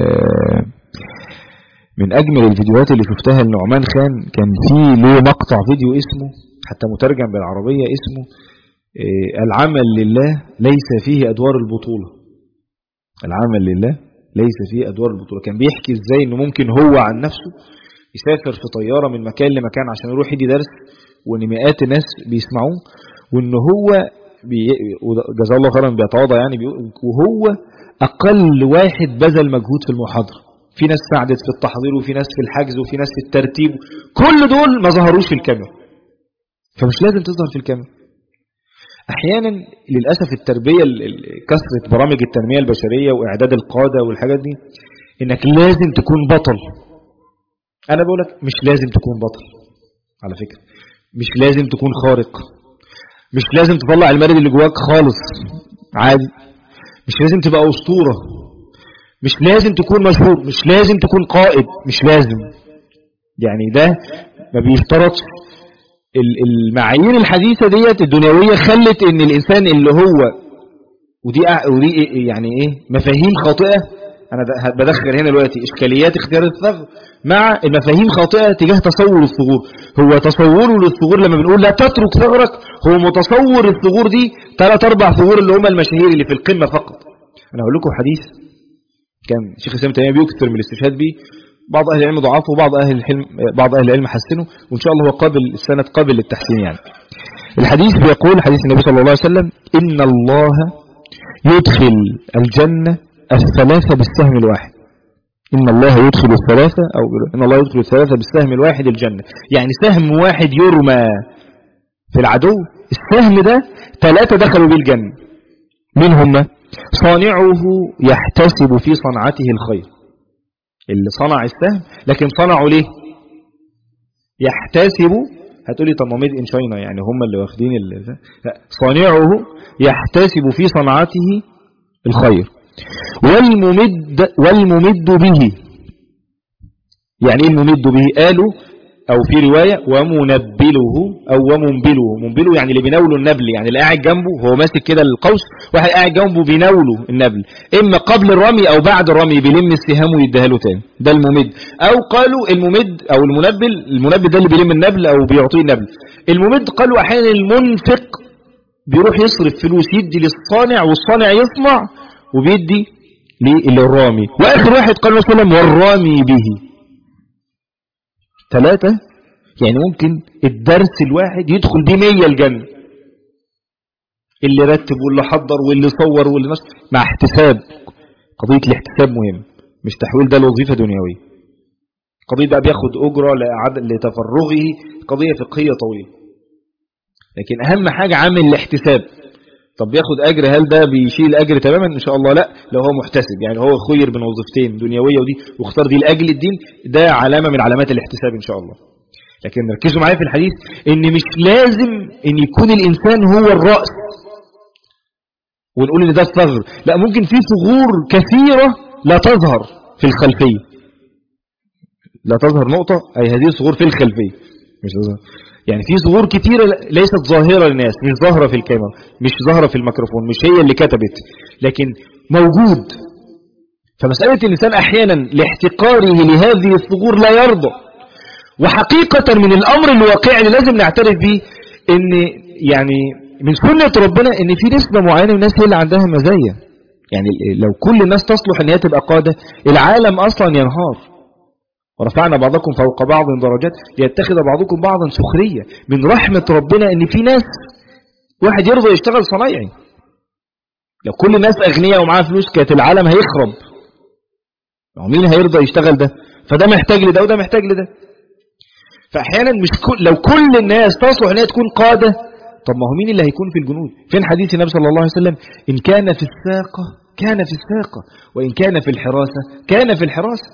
من أجمل الفيديوهات اللي شفتها النعمان خان كان في له مقطع فيديو اسمه حتى مترجم بالعربية اسمه العمل لله ليس فيه أدوار البطولة العمل لله ليس فيه أدوار البطولة كان بيحكي ازاي انه ممكن هو عن نفسه يسافر في طيارة من مكان لمكان عشان يروح يدي درس وان مئات الناس بيسمعوه وان هو بي... جزاه الله خيرا بيتواضع يعني بي... وهو اقل واحد بذل مجهود في المحاضرة في ناس ساعدت في التحضير وفي ناس في الحجز وفي ناس في الترتيب كل دول ما ظهروش في الكاميرا فمش لازم تظهر في الكاميرا احيانا للاسف التربيه كثره برامج التنميه البشريه واعداد القاده والحاجات دي انك لازم تكون بطل انا بقول لك مش لازم تكون بطل على فكره مش لازم تكون خارق مش لازم تطلع المارد اللي جواك خالص عادي مش لازم تبقى اسطوره مش لازم تكون مشهور مش لازم تكون قائد مش لازم يعني ده ما بيشترطش المعايير الحديثة ديت الدنيوية خلت ان الانسان اللي هو ودي, ودي يعني ايه مفاهيم خاطئة انا بدخل هنا دلوقتي اشكاليات اختيار الثغر مع المفاهيم خاطئة تجاه تصور الثغور هو تصوره للثغور لما بنقول لا تترك ثغرك هو متصور الثغور دي ثلاث اربع ثغور اللي هم المشاهير اللي في القمة فقط انا هقول لكم حديث كان شيخ اسلام تيميه بيكثر من الاستشهاد بيه بعض أهل العلم ضعفه وبعض أهل الحلم بعض أهل العلم حسنه وإن شاء الله هو قابل السند قابل للتحسين يعني الحديث بيقول حديث النبي صلى الله عليه وسلم إن الله يدخل الجنة الثلاثة بالسهم الواحد إن الله يدخل الثلاثة أو إن الله يدخل الثلاثة بالسهم الواحد الجنة يعني سهم واحد يرمى في العدو السهم ده ثلاثة دخلوا به الجنة من هم صانعه يحتسب في صنعته الخير اللي صنع السهم لكن صنعوا ليه يحتسبوا هتقولي طب ما ميد ان شاينا يعني هم اللي واخدين لا صانعه يحتسب في صنعته الخير والممد والممد به يعني ايه الممد به قالوا او في رواية ومنبله او ومنبله منبله يعني اللي بيناوله النبل يعني اللي قاعد جنبه هو ماسك كده القوس واحد قاعد جنبه بيناوله النبل اما قبل الرمي او بعد الرمي بيلم السهام ويديها له تاني ده الممد او قالوا الممد او المنبل المنبل ده اللي بيلم النبل او بيعطيه النبل الممد قالوا احيانا المنفق بيروح يصرف فلوس يدي للصانع والصانع يصنع وبيدي للرامي واخر واحد قال صلى الله عليه وسلم والرامي به ثلاثة يعني ممكن الدرس الواحد يدخل بيه مية الجنة اللي رتب واللي حضر واللي صور واللي نشر مع احتساب قضية الاحتساب مهم مش تحويل ده لوظيفة دنيوية قضية بقى بياخد أجرة لتفرغه قضية فقهية طويلة لكن أهم حاجة عامل الاحتساب طب بياخد أجر هل ده بيشيل أجر تماما إن شاء الله لا لو هو محتسب يعني هو خير بين وظيفتين دنيوية ودي واختار دي لأجل الدين ده علامة من علامات الاحتساب إن شاء الله لكن ركزوا معايا في الحديث إن مش لازم إن يكون الإنسان هو الرأس ونقول إن ده الثغر لا ممكن في ثغور كثيرة لا تظهر في الخلفية لا تظهر نقطة أي هذه الثغور في الخلفية مش تظهر يعني في ظهور كتيرة ليست ظاهرة للناس مش ظاهرة في الكاميرا مش ظاهرة في الميكروفون مش هي اللي كتبت لكن موجود فمسألة الإنسان أحيانا لاحتقاره لهذه الثغور لا يرضى وحقيقة من الأمر الواقعي اللي لازم نعترف به إن يعني من سنة ربنا إن في نسبة معينة من الناس هي اللي عندها مزايا يعني لو كل الناس تصلح ان هي تبقى قادة العالم اصلا ينهار ورفعنا بعضكم فوق بعض درجات ليتخذ بعضكم بعضا سخرية من رحمة ربنا ان في ناس واحد يرضى يشتغل صنايعي لو كل الناس اغنياء ومعاه فلوس كانت العالم هيخرب مين هيرضى يشتغل ده فده محتاج لده وده محتاج لده فاحيانا مش كل لو كل الناس تصلح ان هي تكون قاده طب ما هو مين اللي هيكون في الجنود فين حديث النبي صلى الله عليه وسلم ان كان في الساقه كان في الساقه وان كان في الحراسه كان في الحراسه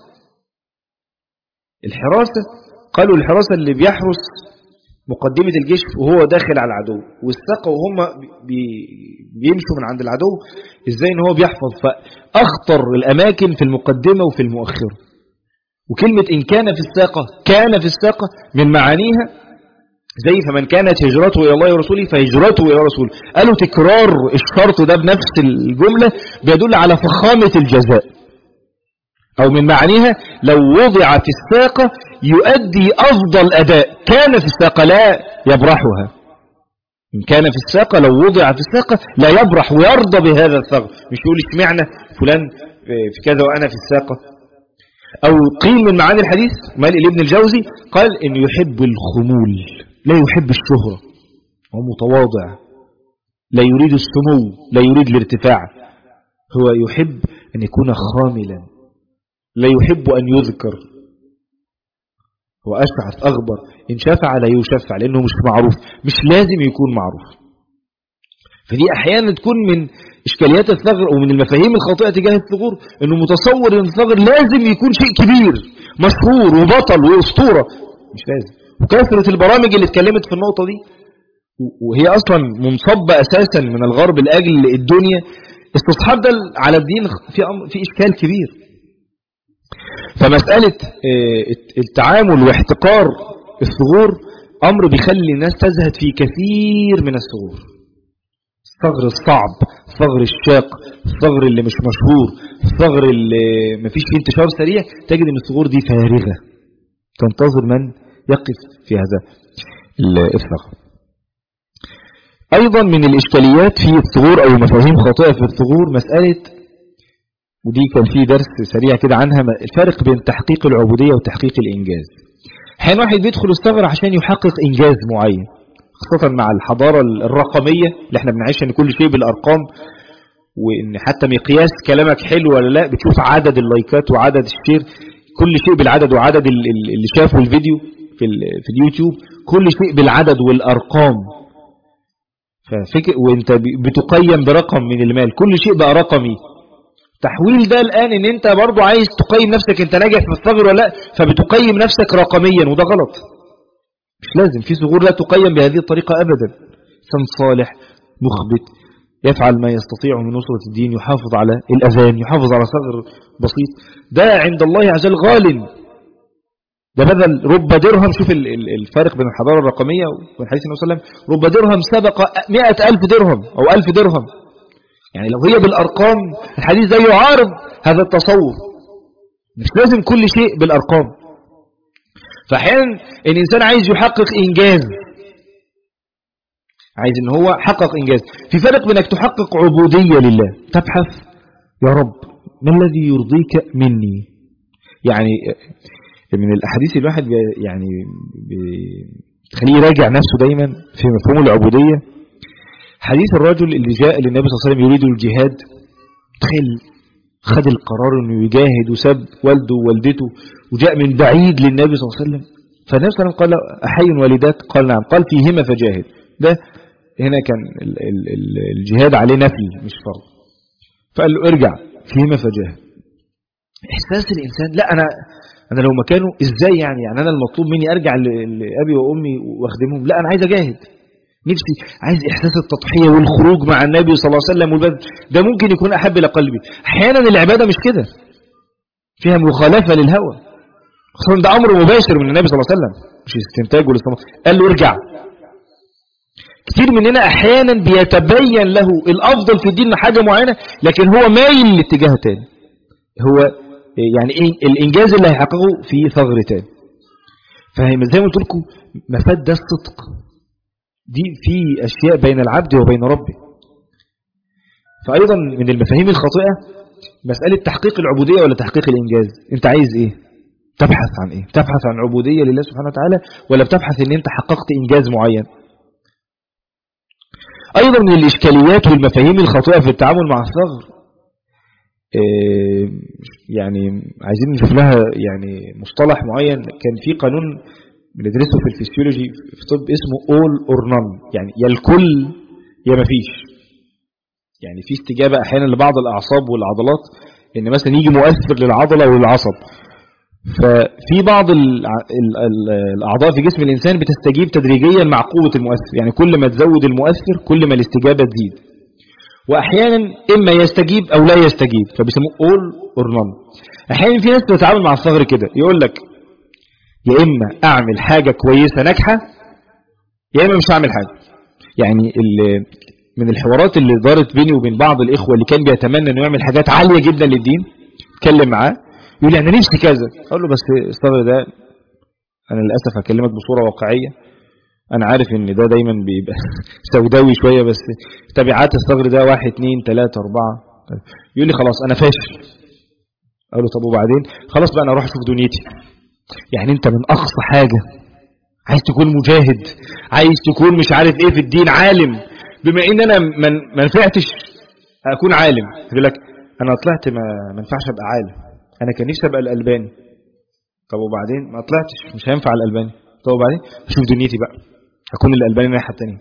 الحراسه قالوا الحراسه اللي بيحرس مقدمة الجيش وهو داخل على العدو والساقة وهم بيمشوا من عند العدو ازاي ان هو بيحفظ فاخطر الاماكن في المقدمة وفي المؤخرة وكلمة إن كان في الساقة كان في الساقة من معانيها زي فمن كانت هجرته إلى الله ورسوله فهجرته إلى رسوله قالوا تكرار الشرط ده بنفس الجملة بيدل على فخامة الجزاء أو من معانيها لو وضع في الساقة يؤدي أفضل أداء كان في الساقة لا يبرحها إن كان في الساقة لو وضع في الساقة لا يبرح ويرضى بهذا الثغر مش يقول اشمعنى فلان في كذا وأنا في الساقة أو قيل من معاني الحديث مال ابن الجوزي قال إنه يحب الخمول لا يحب الشهرة هو متواضع لا يريد السمو لا يريد الارتفاع هو يحب أن يكون خاملا لا يحب أن يذكر هو أشعث أغبر إن شفع لا يشفع لأنه مش معروف مش لازم يكون معروف فدي أحيانا تكون من إشكاليات الثغر ومن المفاهيم الخاطئة تجاه الثغور أنه متصور أن الثغر لازم يكون شيء كبير مشهور وبطل وأسطورة مش لازم وكثرة البرامج اللي اتكلمت في النقطة دي وهي أصلا منصبة أساسا من الغرب لأجل الدنيا استصحاب ده على الدين في, في إشكال كبير فمسألة التعامل واحتقار الثغور أمر بيخلي الناس تزهد في كثير من الثغور الثغر الصعب الثغر الشاق الثغر اللي مش مشهور الثغر اللي مفيش فيه انتشار سريع تجد ان الثغور دي فارغة تنتظر من يقف في هذا الثغر ايضا من الاشكاليات في الثغور او مفاهيم خاطئة في الثغور مسألة ودي كان في درس سريع كده عنها الفرق بين تحقيق العبودية وتحقيق الانجاز حين واحد بيدخل الثغر عشان يحقق انجاز معين خاصة مع الحضارة الرقمية اللي احنا بنعيشها ان كل شيء بالارقام وان حتى مقياس كلامك حلو ولا لا بتشوف عدد اللايكات وعدد الشير كل شيء بالعدد وعدد اللي شافوا الفيديو في, في اليوتيوب كل شيء بالعدد والارقام ففكر وانت بتقيم برقم من المال كل شيء بقى رقمي تحويل ده الآن ان انت برضو عايز تقيم نفسك انت ناجح في الثغر ولا لا فبتقيم نفسك رقميا وده غلط مش لازم في ثغور لا تقيم بهذه الطريقة أبدا إنسان صالح مخبت يفعل ما يستطيع من نصرة الدين يحافظ على الأذان يحافظ على ثغر بسيط ده عند الله عز وجل غال ده بدل رب درهم شوف الفارق بين الحضارة الرقمية وبين حديث النبي صلى الله عليه وسلم رب درهم سبق مئة ألف درهم أو ألف درهم يعني لو هي بالأرقام الحديث ده يعارض هذا التصور مش لازم كل شيء بالأرقام فأحيانا الإنسان عايز يحقق إنجاز عايز إن هو حقق إنجاز في فرق بينك تحقق عبودية لله تبحث يا رب ما الذي يرضيك مني يعني من الأحاديث الواحد يعني تخليه يراجع نفسه دايما في مفهوم العبودية حديث الرجل اللي جاء للنبي صلى الله عليه وسلم يريد الجهاد تخيل خد القرار انه يجاهد وسب والده ووالدته وجاء من بعيد للنبي صلى الله عليه وسلم فالنبي صلى الله عليه وسلم قال أحي والداك قال نعم قال فيهما فجاهد ده هنا كان الجهاد عليه نفل مش فرض فقال له ارجع فيهما فجاهد إحساس الإنسان لا أنا أنا لو مكانه إزاي يعني يعني أنا المطلوب مني أرجع لأبي وأمي وأخدمهم لا أنا عايز أجاهد نفسي عايز إحساس التضحية والخروج مع النبي صلى الله عليه وسلم والبدء ده ممكن يكون أحب إلى قلبي أحيانا العبادة مش كده فيها مخالفة للهوى خصوصا ده أمر مباشر من النبي صلى الله عليه وسلم مش استنتاج ولا قال له ارجع كتير مننا أحيانا بيتبين له الأفضل في الدين حاجة معينة لكن هو مايل لاتجاه تاني هو يعني ايه الإنجاز اللي هيحققه في ثغر تاني فزي ما قلت لكم مفاد ده الصدق دي في أشياء بين العبد وبين ربه فأيضا من المفاهيم الخاطئة مسألة تحقيق العبودية ولا تحقيق الإنجاز أنت عايز إيه تبحث عن إيه تبحث عن عبودية لله سبحانه وتعالى ولا بتبحث أن أنت حققت إنجاز معين أيضا من الإشكاليات والمفاهيم الخاطئة في التعامل مع الثغر يعني عايزين نشوف لها يعني مصطلح معين كان في قانون بندرسه في الفسيولوجي في طب اسمه all or none يعني يا الكل يا ما فيش يعني في استجابة احيانا لبعض الاعصاب والعضلات ان مثلا يجي مؤثر للعضلة وللعصب ففي بعض الاعضاء في جسم الانسان بتستجيب تدريجيا مع قوة المؤثر يعني كل ما تزود المؤثر كل ما الاستجابة تزيد واحيانا اما يستجيب او لا يستجيب فبيسموه all or none احيانا في ناس بتتعامل مع الثغر كده يقول لك يا إما أعمل حاجة كويسة ناجحة يا إما مش هعمل حاجة يعني من الحوارات اللي دارت بيني وبين بعض الإخوة اللي كان بيتمنى أنه يعمل حاجات عالية جدا للدين اتكلم معاه يقول لي أنا نفسي كذا أقول له بس الصبر ده أنا للأسف هكلمك بصورة واقعية أنا عارف إن ده دايما بيبقى سوداوي شوية بس تبعات الصبر ده واحد اتنين تلاتة أربعة يقول لي خلاص أنا فاشل أقول له طب وبعدين خلاص بقى أنا أروح أشوف دنيتي يعني انت من اقصى حاجة عايز تكون مجاهد عايز تكون مش عارف ايه في الدين عالم بما ان انا ما نفعتش اكون عالم يقول لك انا طلعت ما ينفعش ابقى عالم انا كان نفسي ابقى الالباني طب وبعدين ما طلعتش مش هينفع الالباني طب وبعدين اشوف دنيتي بقى اكون الالباني الناحيه الثانيه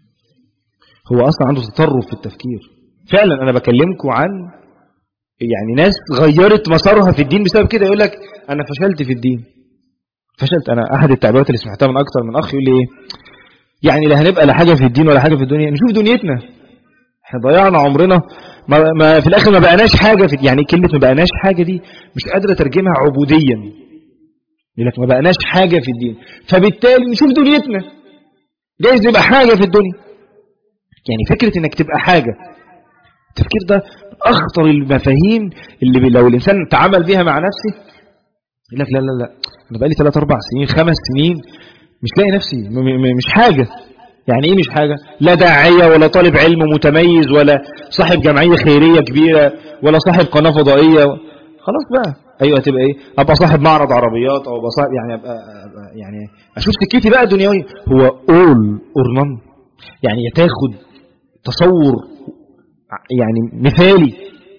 هو اصلا عنده تطرف في التفكير فعلا انا بكلمكم عن يعني ناس غيرت مسارها في الدين بسبب كده يقول لك انا فشلت في الدين فشلت انا احد التعبيرات اللي سمعتها من اكثر من اخ يقول لي ايه يعني لا هنبقى لا حاجه في الدين ولا حاجه في الدنيا نشوف دنيتنا احنا ضيعنا عمرنا ما, ما في الاخر ما بقناش حاجه في يعني كلمه ما بقناش حاجه دي مش قادره اترجمها عبوديا يقول لك ما بقناش حاجه في الدين فبالتالي نشوف دنيتنا جايز نبقى حاجه في الدنيا يعني فكره انك تبقى حاجه التفكير ده أخطر المفاهيم اللي لو الإنسان تعامل بها مع نفسه يقول لك لا لا لا أنا بقالي 3 4 سنين خمس سنين مش لاقي نفسي مش حاجة يعني إيه مش حاجة لا داعية ولا طالب علم متميز ولا صاحب جمعية خيرية كبيرة ولا صاحب قناة فضائية خلاص بقى أيوة تبقى إيه أبقى صاحب معرض عربيات أو أبقى صاحب يعني أبقى, أبقى يعني أشوف سكتي بقى دنيوية هو أول أورنان يعني تاخد تصور يعني مثالي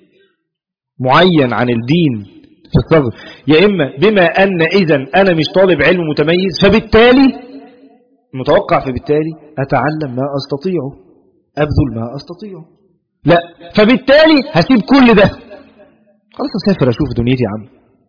معين عن الدين في الصغر يا إما بما أن إذا أنا مش طالب علم متميز فبالتالي متوقع فبالتالي أتعلم ما أستطيعه أبذل ما أستطيعه لا فبالتالي هسيب كل ده خلاص أسافر أشوف دنيتي عم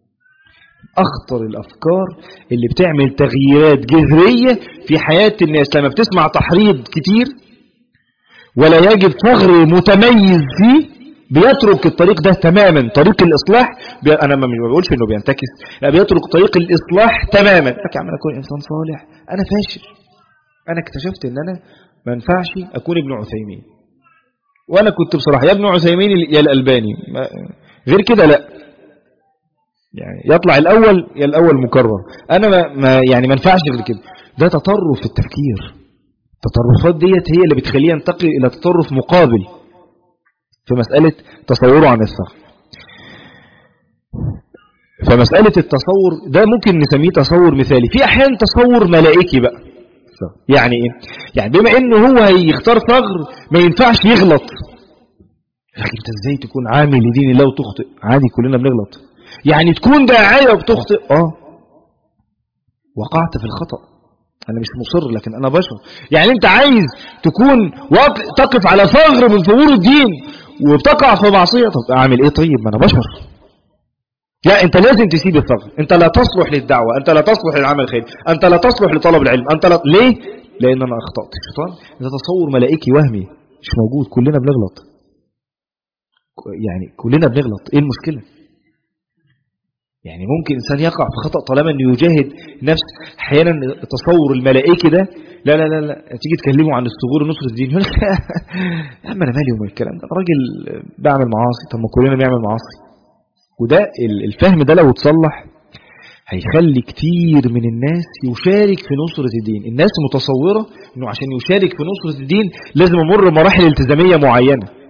أخطر الأفكار اللي بتعمل تغييرات جذرية في حياة الناس لما بتسمع تحريض كتير ولا يجد ثغر متميز فيه بيترك الطريق ده تماما طريق الإصلاح بي... أنا ما بقولش إنه بينتكس لا بيترك طريق الإصلاح تماما لك يا عم أكون إنسان صالح أنا فاشل أنا اكتشفت إن أنا ما ينفعش أكون ابن عثيمين وأنا كنت بصراحة يا ابن عثيمين يا الألباني ما... غير كده لا يعني يطلع الأول يا الأول مكرر أنا ما, ما يعني ما ينفعش غير كده ده تطرف في التفكير التطرفات ديت هي اللي بتخليه ينتقل إلى تطرف مقابل في مسألة تصوره عن الثغر فمسألة التصور ده ممكن نسميه تصور مثالي في أحيان تصور ملائكي بقى يعني إيه؟ يعني بما إنه هو هيختار ثغر ما ينفعش يغلط لكن أنت إزاي تكون عامل لدين الله وتخطئ عادي كلنا بنغلط يعني تكون داعية وبتخطئ آه وقعت في الخطأ أنا مش مصر لكن أنا بشر يعني أنت عايز تكون تقف على ثغر من ثغور الدين وبتقع في معصية طب أعمل إيه طيب ما أنا بشر لا أنت لازم تسيب الثغر أنت لا تصلح للدعوة أنت لا تصلح للعمل الخير أنت لا تصلح لطلب العلم أنت لا... ليه؟ لأن أنا أخطأت الشيطان ده تصور ملائكي وهمي مش موجود كلنا بنغلط يعني كلنا بنغلط إيه المشكلة يعني ممكن إنسان يقع في خطأ طالما أنه يجاهد نفس أحيانا التصور الملائكي ده لا لا لا لا تيجي تكلمه عن الثغور ونصر الدين يقول لك يا عم أنا مالي ومال الكلام ده راجل بعمل معاصي طب ما كلنا بنعمل معاصي وده الفهم ده لو اتصلح هيخلي كتير من الناس يشارك في نصرة الدين الناس متصورة انه عشان يشارك في نصرة الدين لازم امر مراحل التزامية معينة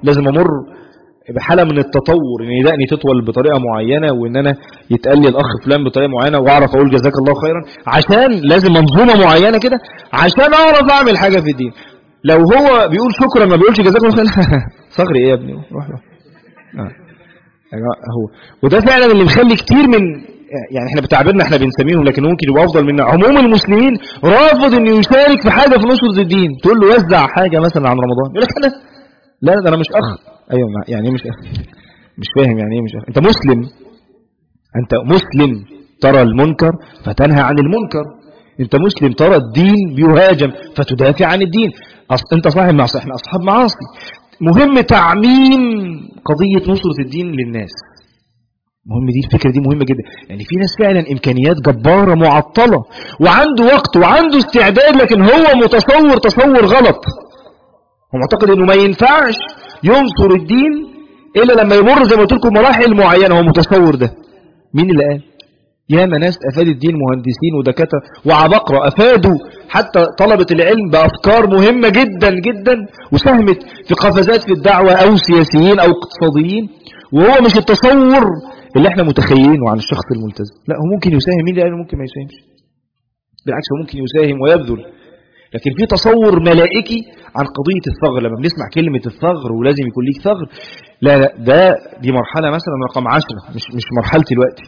لازم امر بحالة من التطور ان دقني تطول بطريقة معينة وان انا يتقال لي الاخ فلان بطريقة معينة واعرف اقول جزاك الله خيرا عشان لازم منظومة معينة كده عشان اعرف اعمل حاجة في الدين لو هو بيقول شكرا ما بيقولش جزاك الله خيرا صغري ايه يا ابني روح روح آه. هو وده فعلا اللي مخلي كتير من يعني احنا بتعبيرنا احنا بنسميهم لكن ممكن يبقى افضل منا عموم المسلمين رافض انه يشارك في حاجه في نصره الدين تقول له وزع حاجه مثلا عن رمضان يقول لك انا لا ده انا مش اخ ايوه يعني ايه مش اخ مش فاهم يعني ايه مش اخ انت مسلم انت مسلم ترى المنكر فتنهى عن المنكر انت مسلم ترى الدين بيهاجم فتدافع عن الدين أص... انت صاحب معصيه احنا اصحاب معاصي مهم تعميم قضية نصرة الدين للناس مهم دي الفكرة دي مهمة جدا يعني في ناس فعلا إمكانيات جبارة معطلة وعنده وقت وعنده استعداد لكن هو متصور تصور غلط هو معتقد انه ما ينفعش ينصر الدين إلا لما يمر زي ما قلت لكم مراحل معينة هو متصور ده مين اللي قال ياما ناس أفاد الدين مهندسين ودكاترة وعبقرة أفادوا حتى طلبة العلم بأفكار مهمة جدا جدا وساهمت في قفزات في الدعوة أو سياسيين أو اقتصاديين وهو مش التصور اللي احنا متخيلينه عن الشخص الملتزم لا هو ممكن يساهم مين اللي قال ممكن ما يساهمش بالعكس هو ممكن يساهم ويبذل لكن في تصور ملائكي عن قضية الثغر لما بنسمع كلمة الثغر ولازم يكون ليك ثغر لا لا ده دي مرحلة مثلا رقم عشرة مش مش مرحلة دلوقتي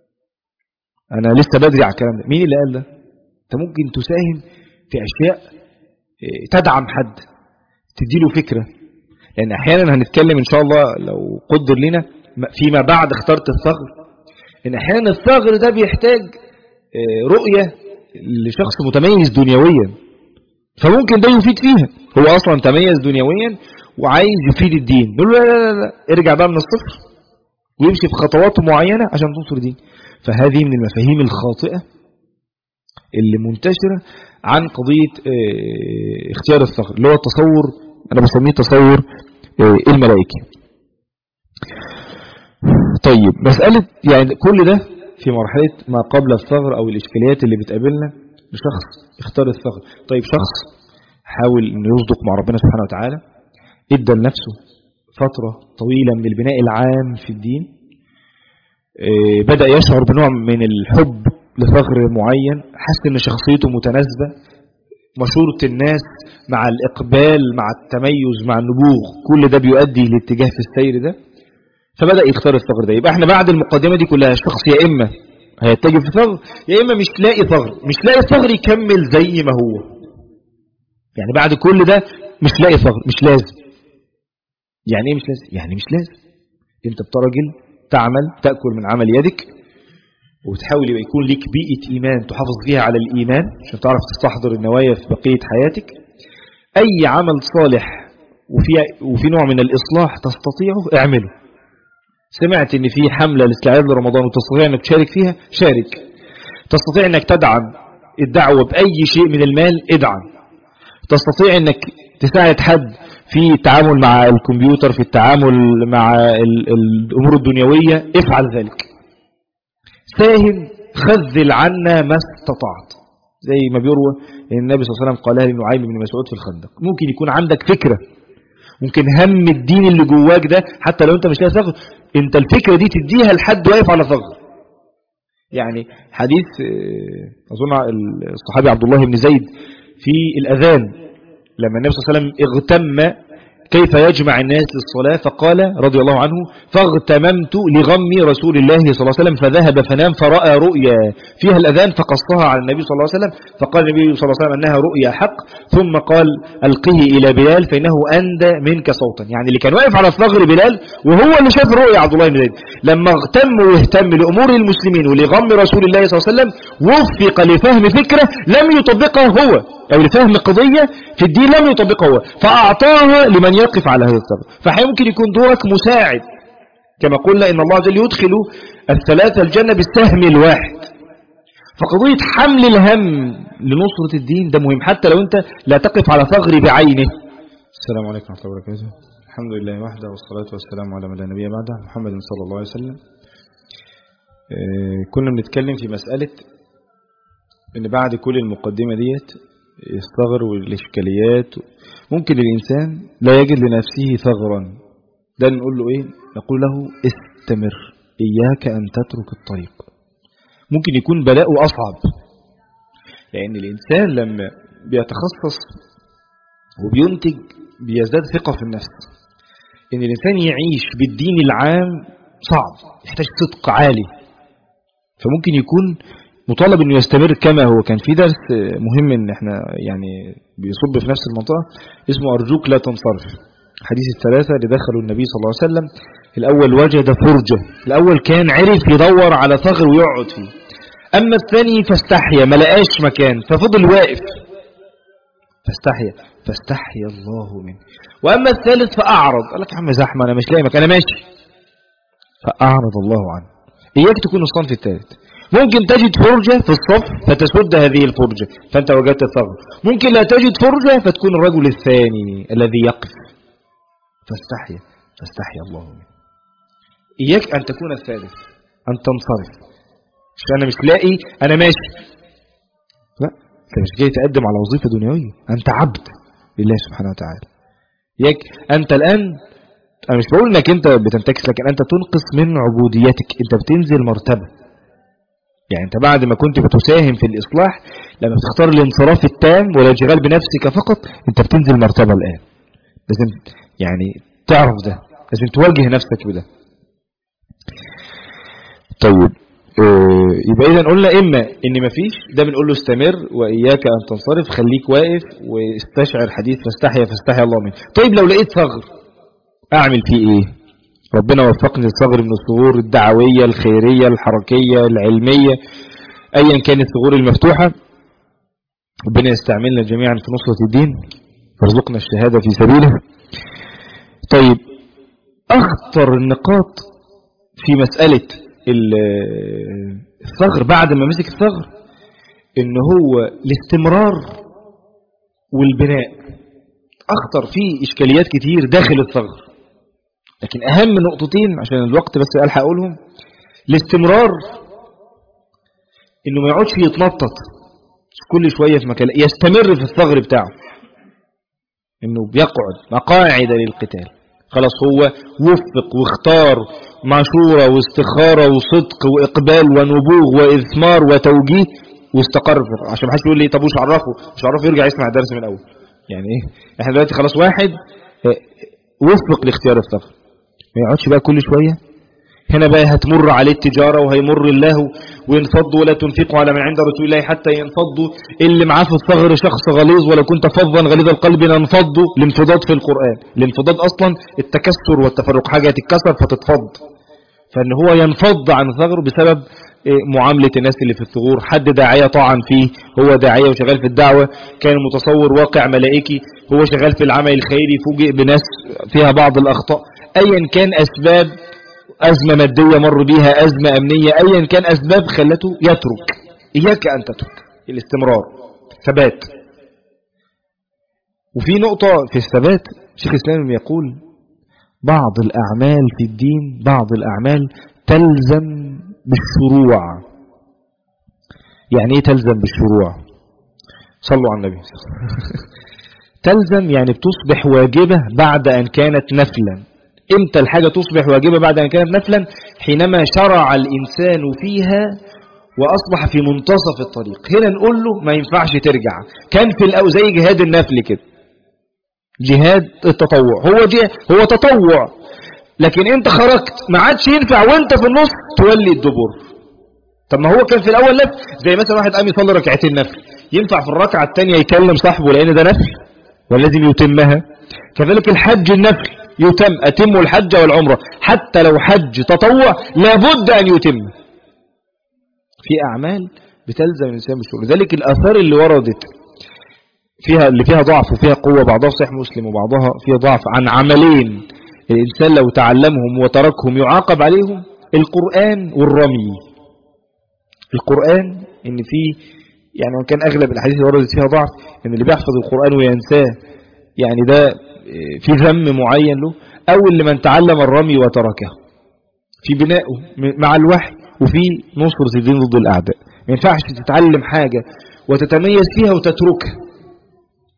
أنا لسه بدري على الكلام ده مين اللي قال ده أنت ممكن تساهم في أشياء تدعم حد تديله فكرة لأن أحيانا هنتكلم إن شاء الله لو قدر لنا فيما بعد اخترت الثغر إن أحيانا الثغر ده بيحتاج رؤية لشخص متميز دنيويا فممكن ده يفيد فيها هو أصلا تميز دنيويا وعايز يفيد الدين نقول له لا لا لا ارجع بقى من الصفر ويمشي في خطوات معينة عشان تنصر الدين فهذه من المفاهيم الخاطئة اللي منتشرة عن قضية اختيار الثغر اللي هو التصور أنا بسميه تصور الملائكي طيب مسألة يعني كل ده في مرحلة ما قبل الثغر أو الإشكاليات اللي بتقابلنا لشخص اختار الثغر طيب شخص حاول أنه يصدق مع ربنا سبحانه وتعالى ادى لنفسه فترة طويلة من البناء العام في الدين بدأ يشعر بنوع من الحب لثغر معين حس ان شخصيته متناسبة مشورة الناس مع الإقبال مع التميز مع النبوغ كل ده بيؤدي لاتجاه في السير ده فبدأ يختار الثغر ده يبقى احنا بعد المقدمة دي كلها الشخص يا إما هيتجه في ثغر يا إما مش لاقي ثغر مش لاقي ثغر يكمل زي ما هو يعني بعد كل ده مش لاقي ثغر مش لازم يعني ايه مش لازم يعني مش لازم انت بترجل تعمل تأكل من عمل يدك وتحاول يبقى يكون ليك بيئة إيمان تحافظ فيها على الإيمان عشان تعرف تستحضر النوايا في بقية حياتك أي عمل صالح وفي, وفي نوع من الإصلاح تستطيعه اعمله سمعت ان في حملة لاستعداد لرمضان وتستطيع انك تشارك فيها شارك تستطيع انك تدعم الدعوة بأي شيء من المال ادعم تستطيع انك تساعد حد في التعامل مع الكمبيوتر في التعامل مع الأمور الدنيوية افعل ذلك ساهم خذل عنا ما استطعت زي ما بيروى ان النبي صلى الله عليه وسلم قالها لنعيم بن مسعود في الخندق ممكن يكون عندك فكرة ممكن هم الدين اللي جواك ده حتى لو انت مش لاقي ثغر انت الفكرة دي تديها لحد واقف على ثغر يعني حديث اظن الصحابي عبد الله بن زيد في الاذان لما النبي صلى الله عليه وسلم اغتم كيف يجمع الناس للصلاة فقال رضي الله عنه فاغتممت لغم رسول الله صلى الله عليه وسلم فذهب فنام فرأى رؤيا فيها الأذان فقصها على النبي صلى الله عليه وسلم فقال النبي صلى الله عليه وسلم أنها رؤيا حق ثم قال ألقه إلى بلال فإنه أندى منك صوتا يعني اللي كان واقف على ثغر بلال وهو اللي شاف رؤيا عبد الله بن زيد لما اغتم واهتم لأمور المسلمين ولغم رسول الله صلى الله عليه وسلم وفق لفهم فكرة لم يطبقها هو أو لفهم قضية في الدين لم يطبقها هو فأعطاها لمن يقف على هذا الثغر فيمكن يكون دورك مساعد كما قلنا إن الله جل يدخل الثلاثة الجنة بالسهم الواحد فقضية حمل الهم لنصرة الدين ده مهم حتى لو أنت لا تقف على ثغر بعينه السلام عليكم ورحمة الله وبركاته الحمد لله وحده والصلاة والسلام على من لا نبي بعده محمد صلى الله عليه وسلم كنا بنتكلم في مسألة ان بعد كل المقدمة ديت الثغر والإشكاليات ممكن الإنسان لا يجد لنفسه ثغرا ده نقول له ايه نقول له استمر اياك ان تترك الطريق ممكن يكون بلاؤه اصعب لان الانسان لما بيتخصص وبينتج بيزداد ثقة في النفس ان الانسان يعيش بالدين العام صعب يحتاج صدق عالي فممكن يكون مطالب انه يستمر كما هو كان في درس مهم ان احنا يعني بيصب في نفس المنطقة اسمه ارجوك لا تنصرف حديث الثلاثة اللي دخلوا النبي صلى الله عليه وسلم الاول وجد فرجة الاول كان عرف يدور على ثغر ويقعد فيه اما الثاني فاستحيا ما لقاش مكان ففضل واقف فاستحيا فاستحيا الله منه واما الثالث فاعرض قال لك يا عم زحمه انا مش لاقي مكان انا ماشي فاعرض الله عنه اياك تكون الصنف الثالث ممكن تجد فرجة في الصف فتسد هذه الفرجة فأنت وجدت الثغر ممكن لا تجد فرجة فتكون الرجل الثاني الذي يقف فاستحيا فاستحيا الله منه إياك أن تكون الثالث أن تنصرف مش أنا مش لاقي أنا ماشي لا أنت مش جاي تقدم على وظيفة دنيوية أنت عبد لله سبحانه وتعالى إياك أنت الآن أنا مش بقول إنك أنت بتنتكس لكن أنت تنقص من عبوديتك أنت بتنزل مرتبة يعني أنت بعد ما كنت بتساهم في الإصلاح لما بتختار الانصراف التام والانشغال بنفسك فقط أنت بتنزل مرتبة الآن لازم يعني تعرف ده لازم تواجه نفسك بده طيب يبقى إذا قلنا إما إن مفيش ده بنقول له استمر وإياك أن تنصرف خليك واقف واستشعر حديث فاستحيا فاستحيا الله منه طيب لو لقيت ثغر أعمل فيه إيه ربنا وفقني الثغر من الثغور الدعوية الخيرية الحركية العلمية أيا كانت الثغور المفتوحة ربنا يستعملنا جميعا في نصرة الدين وارزقنا الشهادة في سبيله طيب أخطر النقاط في مسألة الثغر بعد ما مسك الثغر ان هو الاستمرار والبناء اخطر فيه اشكاليات كتير داخل الثغر لكن اهم نقطتين عشان الوقت بس الحق اقولهم الاستمرار انه ما يقعدش يتنطط كل شوية في مكان يستمر في الثغر بتاعه انه بيقعد مقاعد للقتال خلاص هو وفق واختار مشورة واستخارة وصدق وإقبال ونبوغ وإثمار وتوجيه واستقر عشان ما حدش يقول لي طب وش عرفه مش عرفه يرجع يسمع الدرس من الأول يعني إيه إحنا دلوقتي خلاص واحد وفق لاختيار الثغر ما يقعدش بقى كل شوية هنا بقى هتمر عليه التجارة وهيمر الله وينفضوا ولا تنفقوا على من عند رسول الله حتى ينفضوا اللي معاه في الثغر شخص غليظ ولو كنت فظا غليظ القلب لانفضوا الانفضاض في القرآن الانفضاض أصلا التكسر والتفرق حاجة تتكسر فتتفض فان هو ينفض عن ثغر بسبب معاملة الناس اللي في الثغور حد داعية طعن فيه هو داعية وشغال في الدعوة كان متصور واقع ملائكي هو شغال في العمل الخيري فوجئ بناس فيها بعض الأخطاء أيا كان أسباب أزمة مادية مر بيها أزمة أمنية أيا كان أسباب خلته يترك إياك أن تترك الاستمرار الثبات وفي نقطة في الثبات شيخ الإسلام يقول بعض الأعمال في الدين بعض الأعمال تلزم بالشروع يعني ايه تلزم بالشروع صلوا على النبي تلزم يعني بتصبح واجبة بعد أن كانت نفلا امتى الحاجة تصبح واجبة بعد أن كانت نفلا حينما شرع الإنسان فيها وأصبح في منتصف الطريق هنا نقول له ما ينفعش ترجع كان في الأو زي جهاد النفل كده جهاد التطوع هو جهاد هو تطوع لكن انت خرجت ما عادش ينفع وانت في النص تولي الدبر طب ما هو كان في الاول لف زي مثلا واحد قام يصلي ركعتين نفل ينفع في الركعه الثانيه يكلم صاحبه لان ده نفل ولازم يتمها كذلك الحج النفل يتم اتم الحج والعمره حتى لو حج تطوع لابد ان يتم في اعمال بتلزم الانسان بالشغل لذلك الاثار اللي وردت فيها اللي فيها ضعف وفيها قوة بعضها صحيح مسلم وبعضها فيها ضعف عن عملين الإنسان لو تعلمهم وتركهم يعاقب عليهم القرآن والرمي القرآن إن فيه يعني وان كان أغلب الأحاديث اللي وردت فيها ضعف إن اللي بيحفظ القرآن وينساه يعني ده في ذم معين له أو اللي من تعلم الرمي وتركه في بنائه مع الوحي وفي نصرة الدين ضد الأعداء ما ينفعش تتعلم حاجة وتتميز فيها وتتركها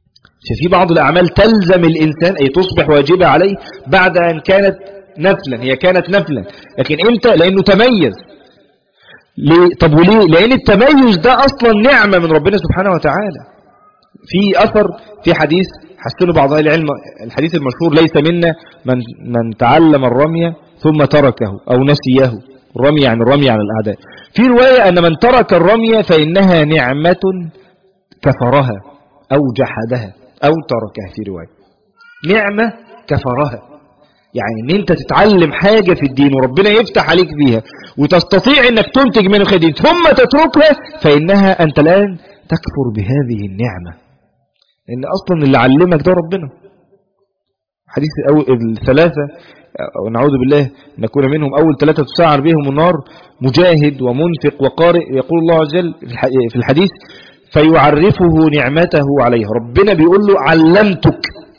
ففي بعض الأعمال تلزم الإنسان أي تصبح واجبة عليه بعد أن كانت نفلا هي كانت نفلا لكن إمتى لأنه تميز ليه؟ طب وليه لأن التميز ده أصلا نعمة من ربنا سبحانه وتعالى في أثر في حديث حسنوا بعض أهل العلم الحديث المشهور ليس منا من, من تعلم الرمي ثم تركه أو نسيه الرمي يعني الرمي على الأعداء في رواية أن من ترك الرمي فإنها نعمة كفرها أو جحدها أو تركها في رواية نعمة كفرها يعني ان انت تتعلم حاجة في الدين وربنا يفتح عليك بيها وتستطيع انك تنتج منه خير ثم تتركها فإنها أنت الآن تكفر بهذه النعمة لأن أصلا اللي علمك ده ربنا حديث أو الثلاثة ونعوذ بالله نكون منهم أول ثلاثة تسعر بهم النار مجاهد ومنفق وقارئ يقول الله عز وجل في الحديث فيعرفه نعمته عليه ربنا بيقول له علمتك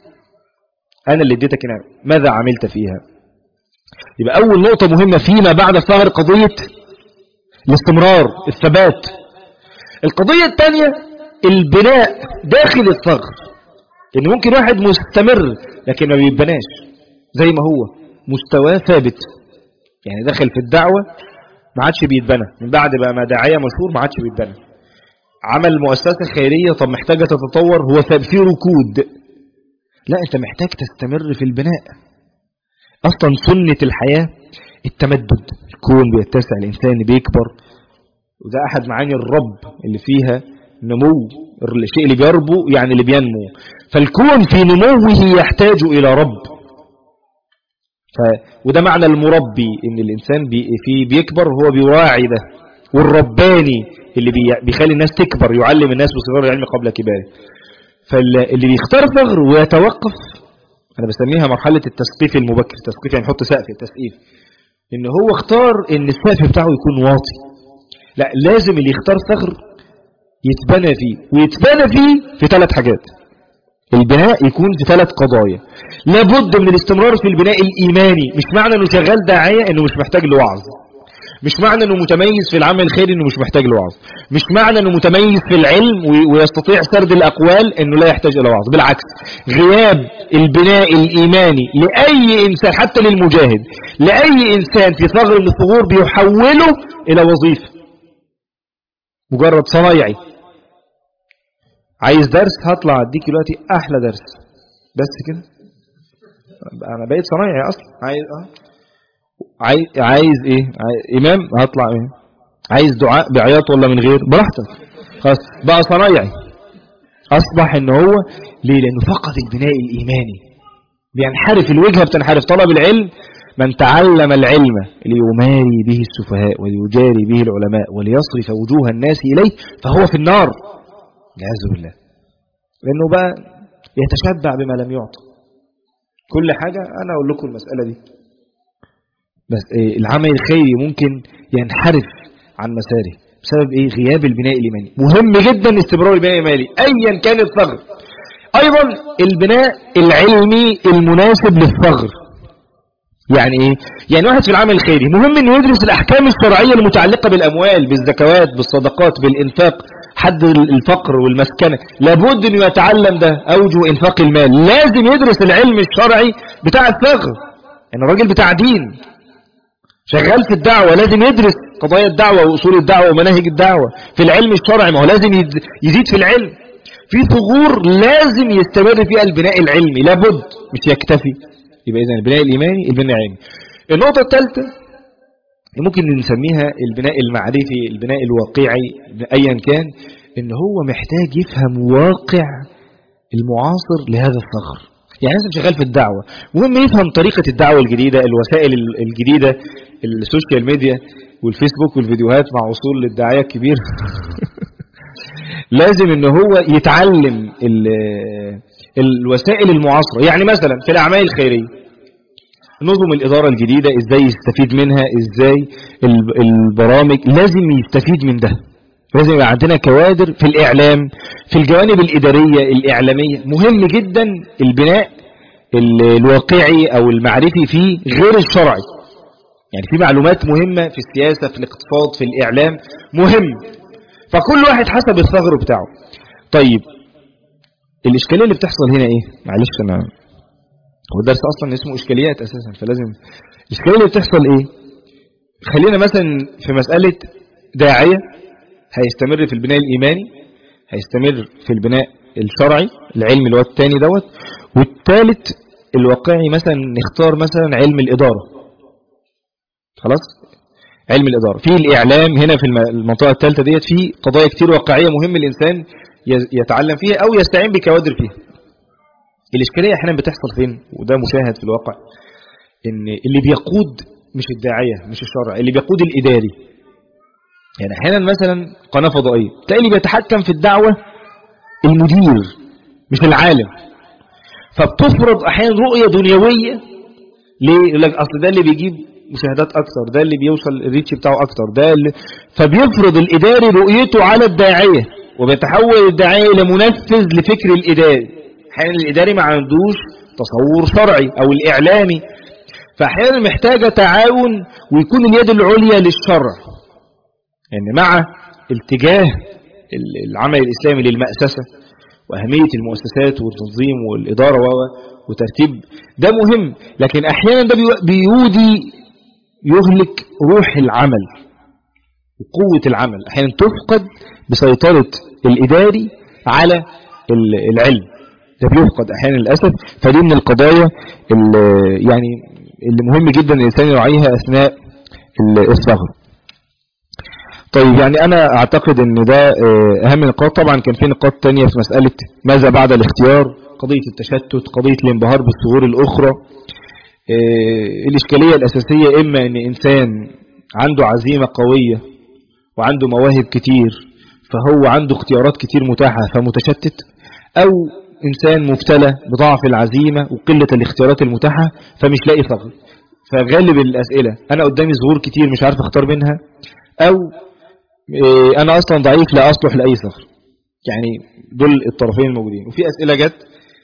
أنا اللي اديتك نعمة ماذا عملت فيها يبقى أول نقطة مهمة فيما بعد الثغر قضية الاستمرار الثبات القضية الثانية البناء داخل الثغر إن ممكن واحد مستمر لكن ما بيبناش زي ما هو مستواه ثابت يعني دخل في الدعوة ما عادش بيتبنى من بعد بقى ما داعية مشهور ما عادش بيتبنى عمل مؤسسة خيرية طب محتاجة تتطور هو في ركود لا انت محتاج تستمر في البناء اصلا سنة الحياة التمدد الكون بيتسع الانسان بيكبر وده احد معاني الرب اللي فيها نمو الشيء اللي بيربو يعني اللي بينمو فالكون في نموه يحتاج الى رب ف... وده معنى المربي ان الانسان بي... في بيكبر هو بيراعي ده والرباني اللي بي... بيخلي الناس تكبر يعلم الناس بصغار العلم قبل كباره فاللي بيختار ثغر ويتوقف انا بسميها مرحلة التسقيف المبكر التسقيف يعني نحط سقف التسقيف ان هو اختار ان السقف بتاعه يكون واطي لا لازم اللي يختار ثغر يتبنى فيه ويتبنى فيه في ثلاث حاجات البناء يكون في ثلاث قضايا لابد من الاستمرار في البناء الإيماني مش معنى أنه شغال داعية أنه مش محتاج لوعظ مش معنى أنه متميز في العمل الخيري أنه مش محتاج لوعظ مش معنى أنه متميز في العلم ويستطيع سرد الأقوال أنه لا يحتاج إلى وعظ بالعكس غياب البناء الإيماني لأي إنسان حتى للمجاهد لأي إنسان في ثغر من الثغور بيحوله إلى وظيفة مجرد صنايعي عايز درس هطلع اديك دلوقتي احلى درس بس كده انا بقيت صنايعي اصلا عايز اه عايز عايز ايه عايز امام هطلع ايه عايز دعاء بعياط ولا من غير براحتك خلاص بقى صنايعي اصبح ان هو ليه لانه فقد البناء الايماني بينحرف الوجهه بتنحرف طلب العلم من تعلم العلم ليماري به السفهاء وليجاري به العلماء وليصرف وجوه الناس إليه فهو في النار والعياذ بالله لأنه بقى يتشبع بما لم يعطى كل حاجة أنا أقول لكم المسألة دي بس إيه العمل الخيري ممكن ينحرف عن مساره بسبب إيه غياب البناء الإيماني مهم جدا استمرار البناء الإيماني أيا كان الثغر أيضا البناء العلمي المناسب للثغر يعني ايه يعني واحد في العمل الخيري مهم انه يدرس الاحكام الشرعيه المتعلقه بالاموال بالزكوات بالصدقات بالانفاق حد الفقر والمسكنه لابد انه يتعلم ده اوجه انفاق المال لازم يدرس العلم الشرعي بتاع الثغر يعني الراجل بتاع دين شغال في الدعوه لازم يدرس قضايا الدعوه واصول الدعوه ومناهج الدعوه في العلم الشرعي ما هو لازم يزيد في العلم في ثغور لازم يستمر فيها البناء العلمي لابد مش يكتفي يبقى إذا البناء الإيماني البناء العلمي النقطة الثالثة ممكن نسميها البناء المعرفي البناء الواقعي أيا كان إن هو محتاج يفهم واقع المعاصر لهذا الثغر يعني لازم شغال في الدعوة مهم يفهم طريقة الدعوة الجديدة الوسائل الجديدة السوشيال ميديا والفيسبوك والفيديوهات مع وصول للدعاية الكبير لازم ان هو يتعلم الوسائل المعاصرة يعني مثلا في الأعمال الخيرية نظم الإدارة الجديدة إزاي يستفيد منها إزاي البرامج لازم يستفيد من ده لازم يبقى عندنا كوادر في الإعلام في الجوانب الإدارية الإعلامية مهم جدا البناء الواقعي أو المعرفي فيه غير الشرعي يعني في معلومات مهمة في السياسة في الاقتصاد في الإعلام مهم فكل واحد حسب الثغر بتاعه طيب الإشكالية اللي بتحصل هنا إيه معلش أنا هو الدرس أصلا اسمه إشكاليات أساسا فلازم الإشكالية اللي بتحصل إيه خلينا مثلا في مسألة داعية هيستمر في البناء الإيماني هيستمر في البناء الشرعي العلم اللي هو الثاني دوت والثالث الواقعي مثلا نختار مثلا علم الإدارة خلاص علم الإدارة في الإعلام هنا في المنطقة الثالثة ديت في قضايا كتير واقعية مهم الإنسان يتعلم فيها أو يستعين بكوادر فيها الإشكالية أحيانا بتحصل فين وده مشاهد في الواقع إن اللي بيقود مش الداعية مش الشرع اللي بيقود الإداري يعني أحيانا مثلا قناة فضائية تلاقي اللي بيتحكم في الدعوة المدير مش العالم فبتفرض أحيانا رؤية دنيوية ليه؟ يقول لك أصل ده اللي بيجيب مشاهدات أكثر ده اللي بيوصل الريتش بتاعه أكثر ده اللي فبيفرض الإداري رؤيته على الداعية وبيتحول الداعية إلى منفذ لفكر الإداري أحيانا الإداري ما عندوش تصور شرعي أو الإعلامي فأحيانا محتاجة تعاون ويكون اليد العليا للشرع يعني مع الاتجاه العمل الإسلامي للمأسسة وأهمية المؤسسات والتنظيم والإدارة وترتيب ده مهم لكن أحيانا ده بيودي يهلك روح العمل وقوة العمل أحيانا تفقد بسيطرة الإداري على العلم ده بيفقد أحيانا للأسف فدي من القضايا اللي يعني اللي مهم جدا الإنسان يراعيها أثناء الصغر طيب يعني أنا أعتقد أن ده أهم نقاط طبعا كان في نقاط تانية في مسألة ماذا بعد الاختيار قضية التشتت قضية الانبهار بالثغور الأخرى الإشكالية الأساسية إما أن إنسان عنده عزيمة قوية وعنده مواهب كتير فهو عنده اختيارات كتير متاحة فمتشتت أو إنسان مبتلى بضعف العزيمة وقلة الاختيارات المتاحة فمش لاقي ثغر فغالب الأسئلة أنا قدامي ظهور كتير مش عارف اختار منها أو أنا أصلا ضعيف لا أصلح لأي ثغر يعني دول الطرفين الموجودين وفي أسئلة جت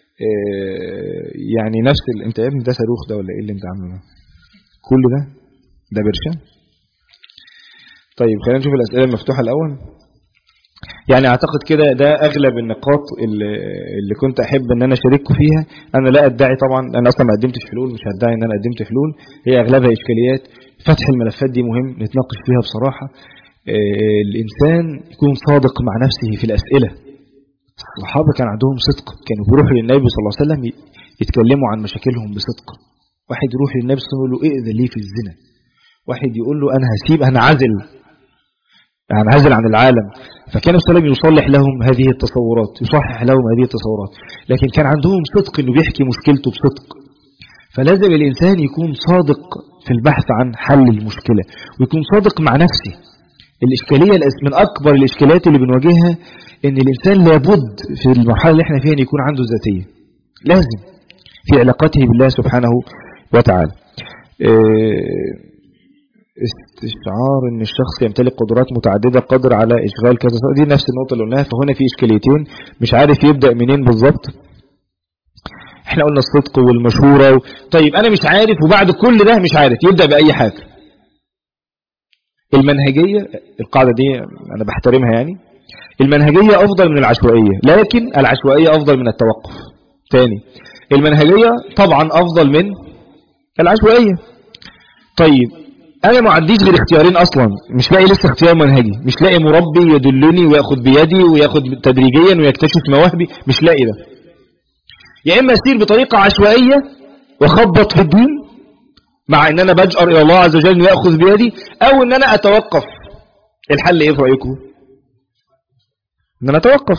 يعني نفس ال... انت يا ابني ده صاروخ ده ولا ايه اللي انت عامله ده كل ده ده برشام طيب خلينا نشوف الاسئله المفتوحه الاول يعني اعتقد كده ده اغلب النقاط اللي, اللي كنت احب ان انا اشارككم فيها انا لا ادعي طبعا انا اصلا ما قدمتش حلول مش هدعي ان انا قدمت حلول هي اغلبها اشكاليات فتح الملفات دي مهم نتناقش فيها بصراحه الانسان يكون صادق مع نفسه في الاسئله الصحابة كان عندهم صدق كانوا بيروحوا للنبي صلى الله عليه وسلم يتكلموا عن مشاكلهم بصدق واحد يروح للنبي صلى الله عليه وسلم يقول له ائذن لي في الزنا واحد يقول له أنا هسيب أنا عازل أنا عازل عن العالم فكان صلى الله عليه وسلم يصلح لهم هذه التصورات يصحح لهم هذه التصورات لكن كان عندهم صدق أنه بيحكي مشكلته بصدق فلازم الإنسان يكون صادق في البحث عن حل المشكلة ويكون صادق مع نفسه الإشكالية من أكبر الإشكاليات اللي بنواجهها ان الانسان لابد في المرحله اللي احنا فيها ان يكون عنده ذاتيه لازم في علاقته بالله سبحانه وتعالى استشعار ان الشخص يمتلك قدرات متعدده قادر على اشغال كذا دي نفس النقطه اللي قلناها فهنا في اشكاليتين مش عارف يبدا منين بالظبط احنا قلنا الصدق والمشهوره و... طيب انا مش عارف وبعد كل ده مش عارف يبدا باي حاجه المنهجيه القاعده دي انا بحترمها يعني المنهجية أفضل من العشوائية لكن العشوائية أفضل من التوقف ثاني المنهجية طبعا أفضل من العشوائية طيب أنا ما عنديش غير اختيارين أصلا مش لاقي لسه اختيار منهجي مش لاقي مربي يدلني وياخد بيدي وياخد تدريجيا ويكتشف مواهبي مش لاقي ده يا إما أسير بطريقة عشوائية وخبط في الدين مع ان انا بجأر الى الله عز وجل ويأخذ بيدي او ان انا اتوقف الحل ايه في رأيكم ان انا اتوقف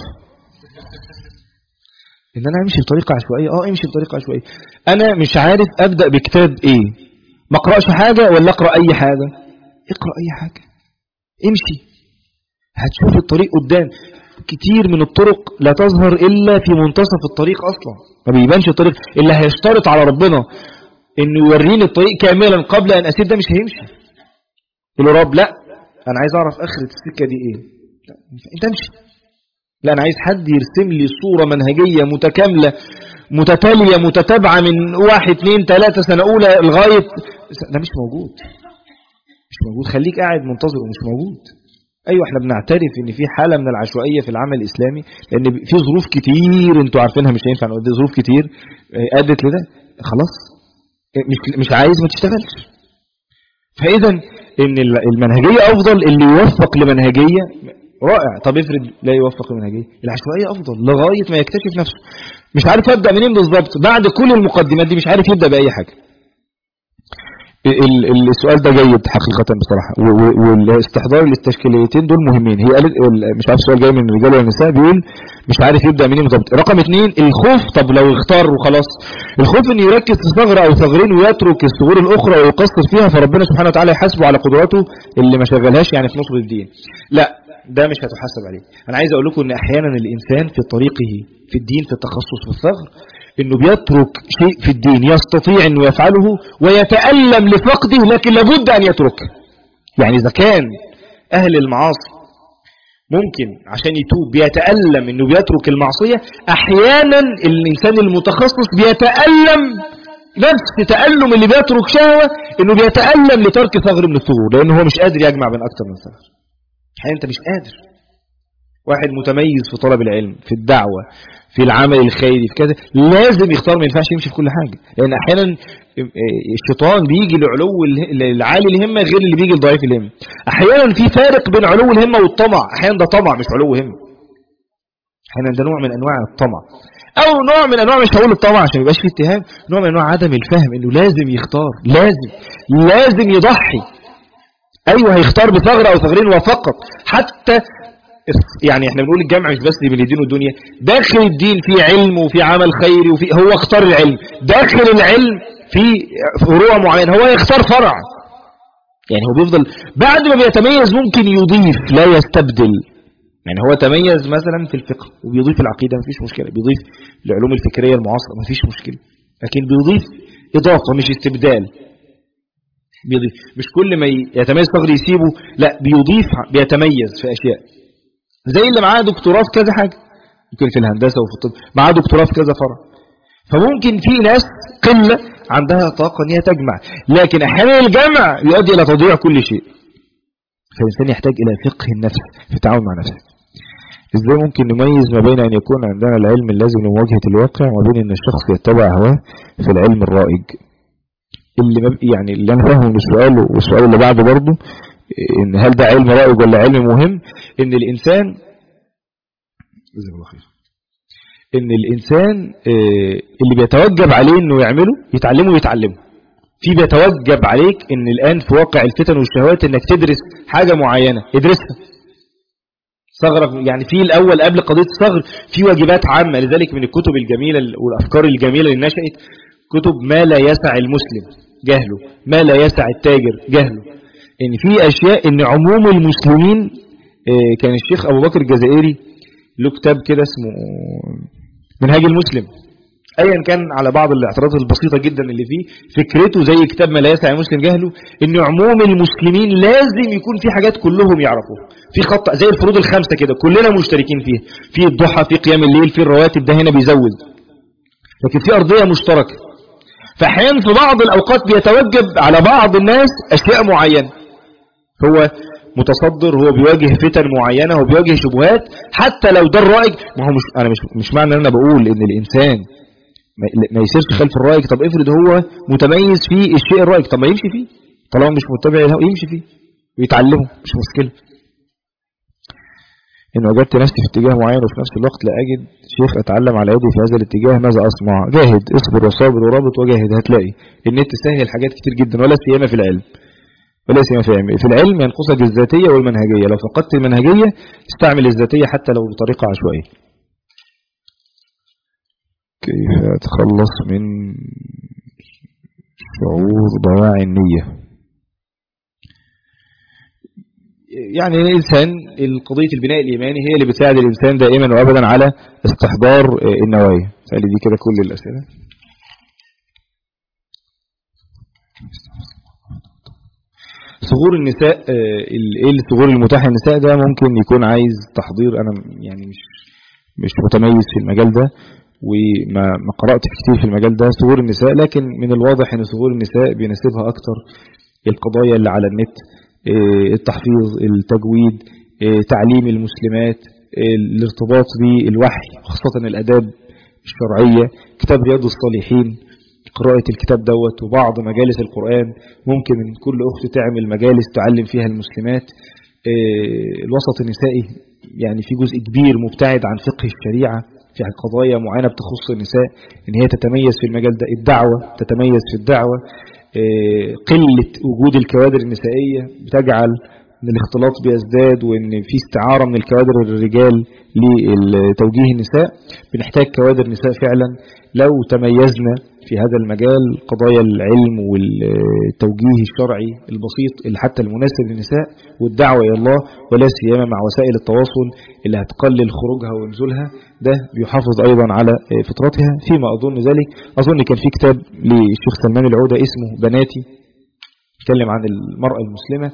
ان انا امشي بطريقة عشوائية اه امشي بطريقة عشوائية انا مش عارف ابدأ بكتاب ايه ما اقرأش حاجة ولا اقرأ اي حاجة اقرأ اي حاجة امشي هتشوف الطريق قدام كتير من الطرق لا تظهر الا في منتصف الطريق اصلا ما بيبانش الطريق اللي هيشترط على ربنا انه يوريني الطريق كاملا قبل ان اسيب ده مش هيمشي يقول له رب لا انا عايز اعرف اخرة السكة دي ايه لا انت امشي لا أنا عايز حد يرسم لي صورة منهجية متكاملة متتالية متتابعة من واحد اثنين ثلاثة سنة أولى لغاية ده مش موجود مش موجود خليك قاعد منتظر ومش موجود ايوه احنا بنعترف ان في حاله من العشوائيه في العمل الاسلامي لان في ظروف كتير انتوا عارفينها مش هينفع نقول دي ظروف كتير آه، ادت لده خلاص آه، مش مش عايز ما تشتغلش فاذا ان ال- المنهجيه افضل اللي يوفق لمنهجيه رائع طب افرض لا يوفق لمنهجيه العشوائيه افضل لغايه ما يكتشف نفسه مش عارف ابدا منين بالظبط بعد كل المقدمات دي مش عارف يبدا باي حاجه ال- ال- السؤال ده جيد حقيقة بصراحة و- و- والاستحضار الاستشكاليتين دول مهمين هي قالت ال- مش عارف السؤال جاي من الرجال ولا النساء بيقول مش عارف يبدأ منين بالظبط رقم اتنين الخوف طب لو اختار وخلاص الخوف انه يركز في ثغرة او ثغرين ويترك الثغور الاخرى ويقصر فيها فربنا سبحانه وتعالى يحاسبه على قدراته اللي ما شغلهاش يعني في نصر الدين لا ده مش هتحاسب عليه انا عايز اقول لكم ان احيانا الانسان في طريقه في الدين في التخصص في الثغر انه بيترك شيء في الدين يستطيع انه يفعله ويتألم لفقده لكن لابد ان يتركه يعني اذا كان اهل المعاصي ممكن عشان يتوب بيتألم انه بيترك المعصية احيانا الانسان المتخصص بيتألم نفس تألم اللي بيترك شهوة انه بيتألم لترك ثغر من الثغور لانه هو مش قادر يجمع بين اكتر من ثغر احيانا انت مش قادر واحد متميز في طلب العلم في الدعوة في العمل الخيري في كذا لازم يختار ما ينفعش يمشي في كل حاجة لأن أحيانا الشيطان بيجي لعلو اله- العالي الهمة غير اللي بيجي لضعيف الهمة أحيانا في فارق بين علو الهمة والطمع أحيانا ده طمع مش علو همة أحيانا ده نوع من أنواع الطمع أو نوع من أنواع مش هقول الطمع عشان ما يبقاش فيه اتهام نوع من أنواع عدم الفهم إنه لازم يختار لازم لازم يضحي أيوه هيختار بثغرة أو ثغرين وفقط حتى يعني احنا بنقول الجمع مش بس بين الدين والدنيا داخل الدين في علم وفي عمل خيري وفي هو اختار العلم داخل العلم في فروع معينة هو يختار فرع يعني هو بيفضل بعد ما بيتميز ممكن يضيف لا يستبدل يعني هو تميز مثلا في الفقه وبيضيف العقيدة مفيش مشكلة بيضيف العلوم الفكرية المعاصرة مفيش مشكلة لكن بيضيف إضافة مش استبدال بيضيف مش كل ما يتميز ثغر يسيبه لا بيضيف بيتميز في أشياء زي اللي معاه دكتوراه في كذا حاجة ممكن في الهندسة وفي الطب معاه دكتوراه في كذا فرع فممكن في ناس قلة عندها طاقة ان هي تجمع لكن احيانا الجمع يؤدي الى تضييع كل شيء فالإنسان يحتاج إلى فقه النفس في التعامل مع نفسه إزاي ممكن نميز ما بين أن يكون عندنا العلم اللازم لمواجهة الواقع وما بين أن الشخص يتبع هواه في العلم الرائج اللي ما يعني اللي أنا فاهمه من السؤال والسؤال اللي بعده برضه إن هل ده علم رائج ولا علم مهم إن الإنسان جزاك الله خير إن الإنسان اللي بيتوجب عليه إنه يعمله يتعلمه ويتعلمه في بيتوجب عليك ان الان في واقع الفتن والشهوات انك تدرس حاجة معينة ادرسها ثغرة يعني في الاول قبل قضية الثغر في واجبات عامة لذلك من الكتب الجميلة والافكار الجميلة اللي نشأت كتب ما لا يسع المسلم جهله ما لا يسع التاجر جهله ان في اشياء ان عموم المسلمين كان الشيخ ابو بكر الجزائري له كتاب كده اسمه منهاج المسلم ايا كان على بعض الاعتراضات البسيطة جدا اللي فيه فكرته زي كتاب ما لا يسع المسلم جهله ان عموم المسلمين لازم يكون في حاجات كلهم يعرفوها في خط زي الفروض الخمسة كده كلنا مشتركين فيها في الضحى في قيام الليل في الرواتب ده هنا بيزود لكن في ارضية مشتركة فاحيانا في بعض الاوقات بيتوجب على بعض الناس اشياء معينة هو متصدر هو بيواجه فتن معينة هو بيواجه شبهات حتى لو ده الرائج ما هو مش انا مش مش معنى ان انا بقول ان الانسان ما يسيرش خلف الرائج طب افرض هو متميز في الشيء الرائج طب ما يمشي فيه طالما مش متبع له يمشي فيه ويتعلمه مش مشكلة إن وجدت نفسي في اتجاه معين وفي نفس الوقت لا أجد شيخ أتعلم على يدي في هذا الاتجاه ماذا أصنع جاهد اصبر وصابر ورابط وجاهد هتلاقي النت سهل حاجات كتير جدا ولا سيما في العلم ولا سيما في العلم في العلم ينقصك الذاتية والمنهجية لو فقدت المنهجية استعمل الذاتية حتى لو بطريقة عشوائية كيف أتخلص من شعور ضياع النية يعني الإنسان قضية البناء الإيماني هي اللي بتساعد الإنسان دائما وأبدا على استحضار النوايا سألي دي كده كل الأسئلة ثغور النساء ايه الثغور المتاحة للنساء ده ممكن يكون عايز تحضير أنا يعني مش مش متميز في المجال ده وما ما قرأت كتير في المجال ده ثغور النساء لكن من الواضح ان ثغور النساء بيناسبها اكتر القضايا اللي على النت التحفيظ التجويد تعليم المسلمات الارتباط بالوحي خاصة الأداب الشرعية كتاب رياض الصالحين قراءة الكتاب دوت وبعض مجالس القرآن ممكن من كل أخت تعمل مجالس تعلم فيها المسلمات الوسط النسائي يعني في جزء كبير مبتعد عن فقه الشريعة في قضايا معينة بتخص النساء ان هي تتميز في المجال ده الدعوة تتميز في الدعوة قلة وجود الكوادر النسائية بتجعل ان الاختلاط بيزداد وان في استعارة من الكوادر الرجال لتوجيه النساء بنحتاج كوادر نساء فعلا لو تميزنا في هذا المجال قضايا العلم والتوجيه الشرعي البسيط اللي حتى المناسب للنساء والدعوة إلى الله ولا سيما مع وسائل التواصل اللي هتقلل خروجها ونزولها ده بيحافظ أيضا على فطرتها فيما أظن ذلك أظن كان في كتاب للشيخ سلمان العودة اسمه بناتي يتكلم عن المرأة المسلمة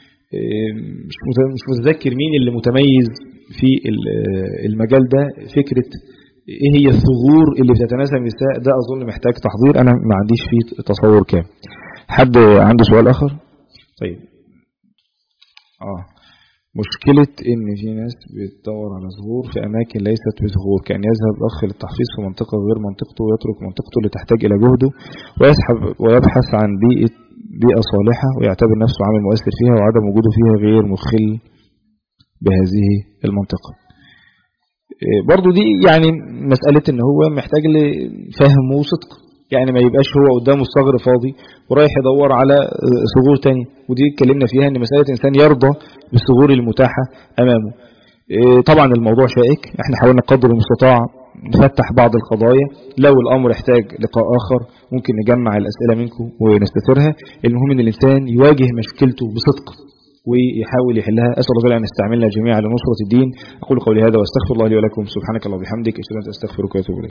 مش متذكر مين اللي متميز في المجال ده فكرة ايه هي الثغور اللي بتتناسب النساء ده اظن محتاج تحضير انا ما عنديش فيه تصور كام حد عنده سؤال اخر طيب اه مشكلة ان في ناس بتدور على ظهور في اماكن ليست بظهور كان يذهب الاخ للتحفيظ في منطقة غير منطقته ويترك منطقته اللي تحتاج الى جهده ويسحب ويبحث عن بيئة بيئة صالحة ويعتبر نفسه عامل مؤثر فيها وعدم وجوده فيها غير مخل بهذه المنطقة برضو دي يعني مسألة ان هو محتاج لفهم وصدق يعني ما يبقاش هو قدامه الصغر فاضي ورايح يدور على ثغور تاني ودي اتكلمنا فيها ان مسألة انسان يرضى بالثغور المتاحة امامه طبعا الموضوع شائك احنا حاولنا قدر المستطاع نفتح بعض القضايا لو الامر احتاج لقاء اخر ممكن نجمع الاسئلة منكم ونستثيرها المهم ان الانسان يواجه مشكلته بصدق ويحاول يحلها أسأل الله أن يستعملنا جميعا لنصرة الدين أقول قولي هذا واستغفر الله لي ولكم سبحانك الله وبحمدك أشهد أن أستغفرك وأتوب إليك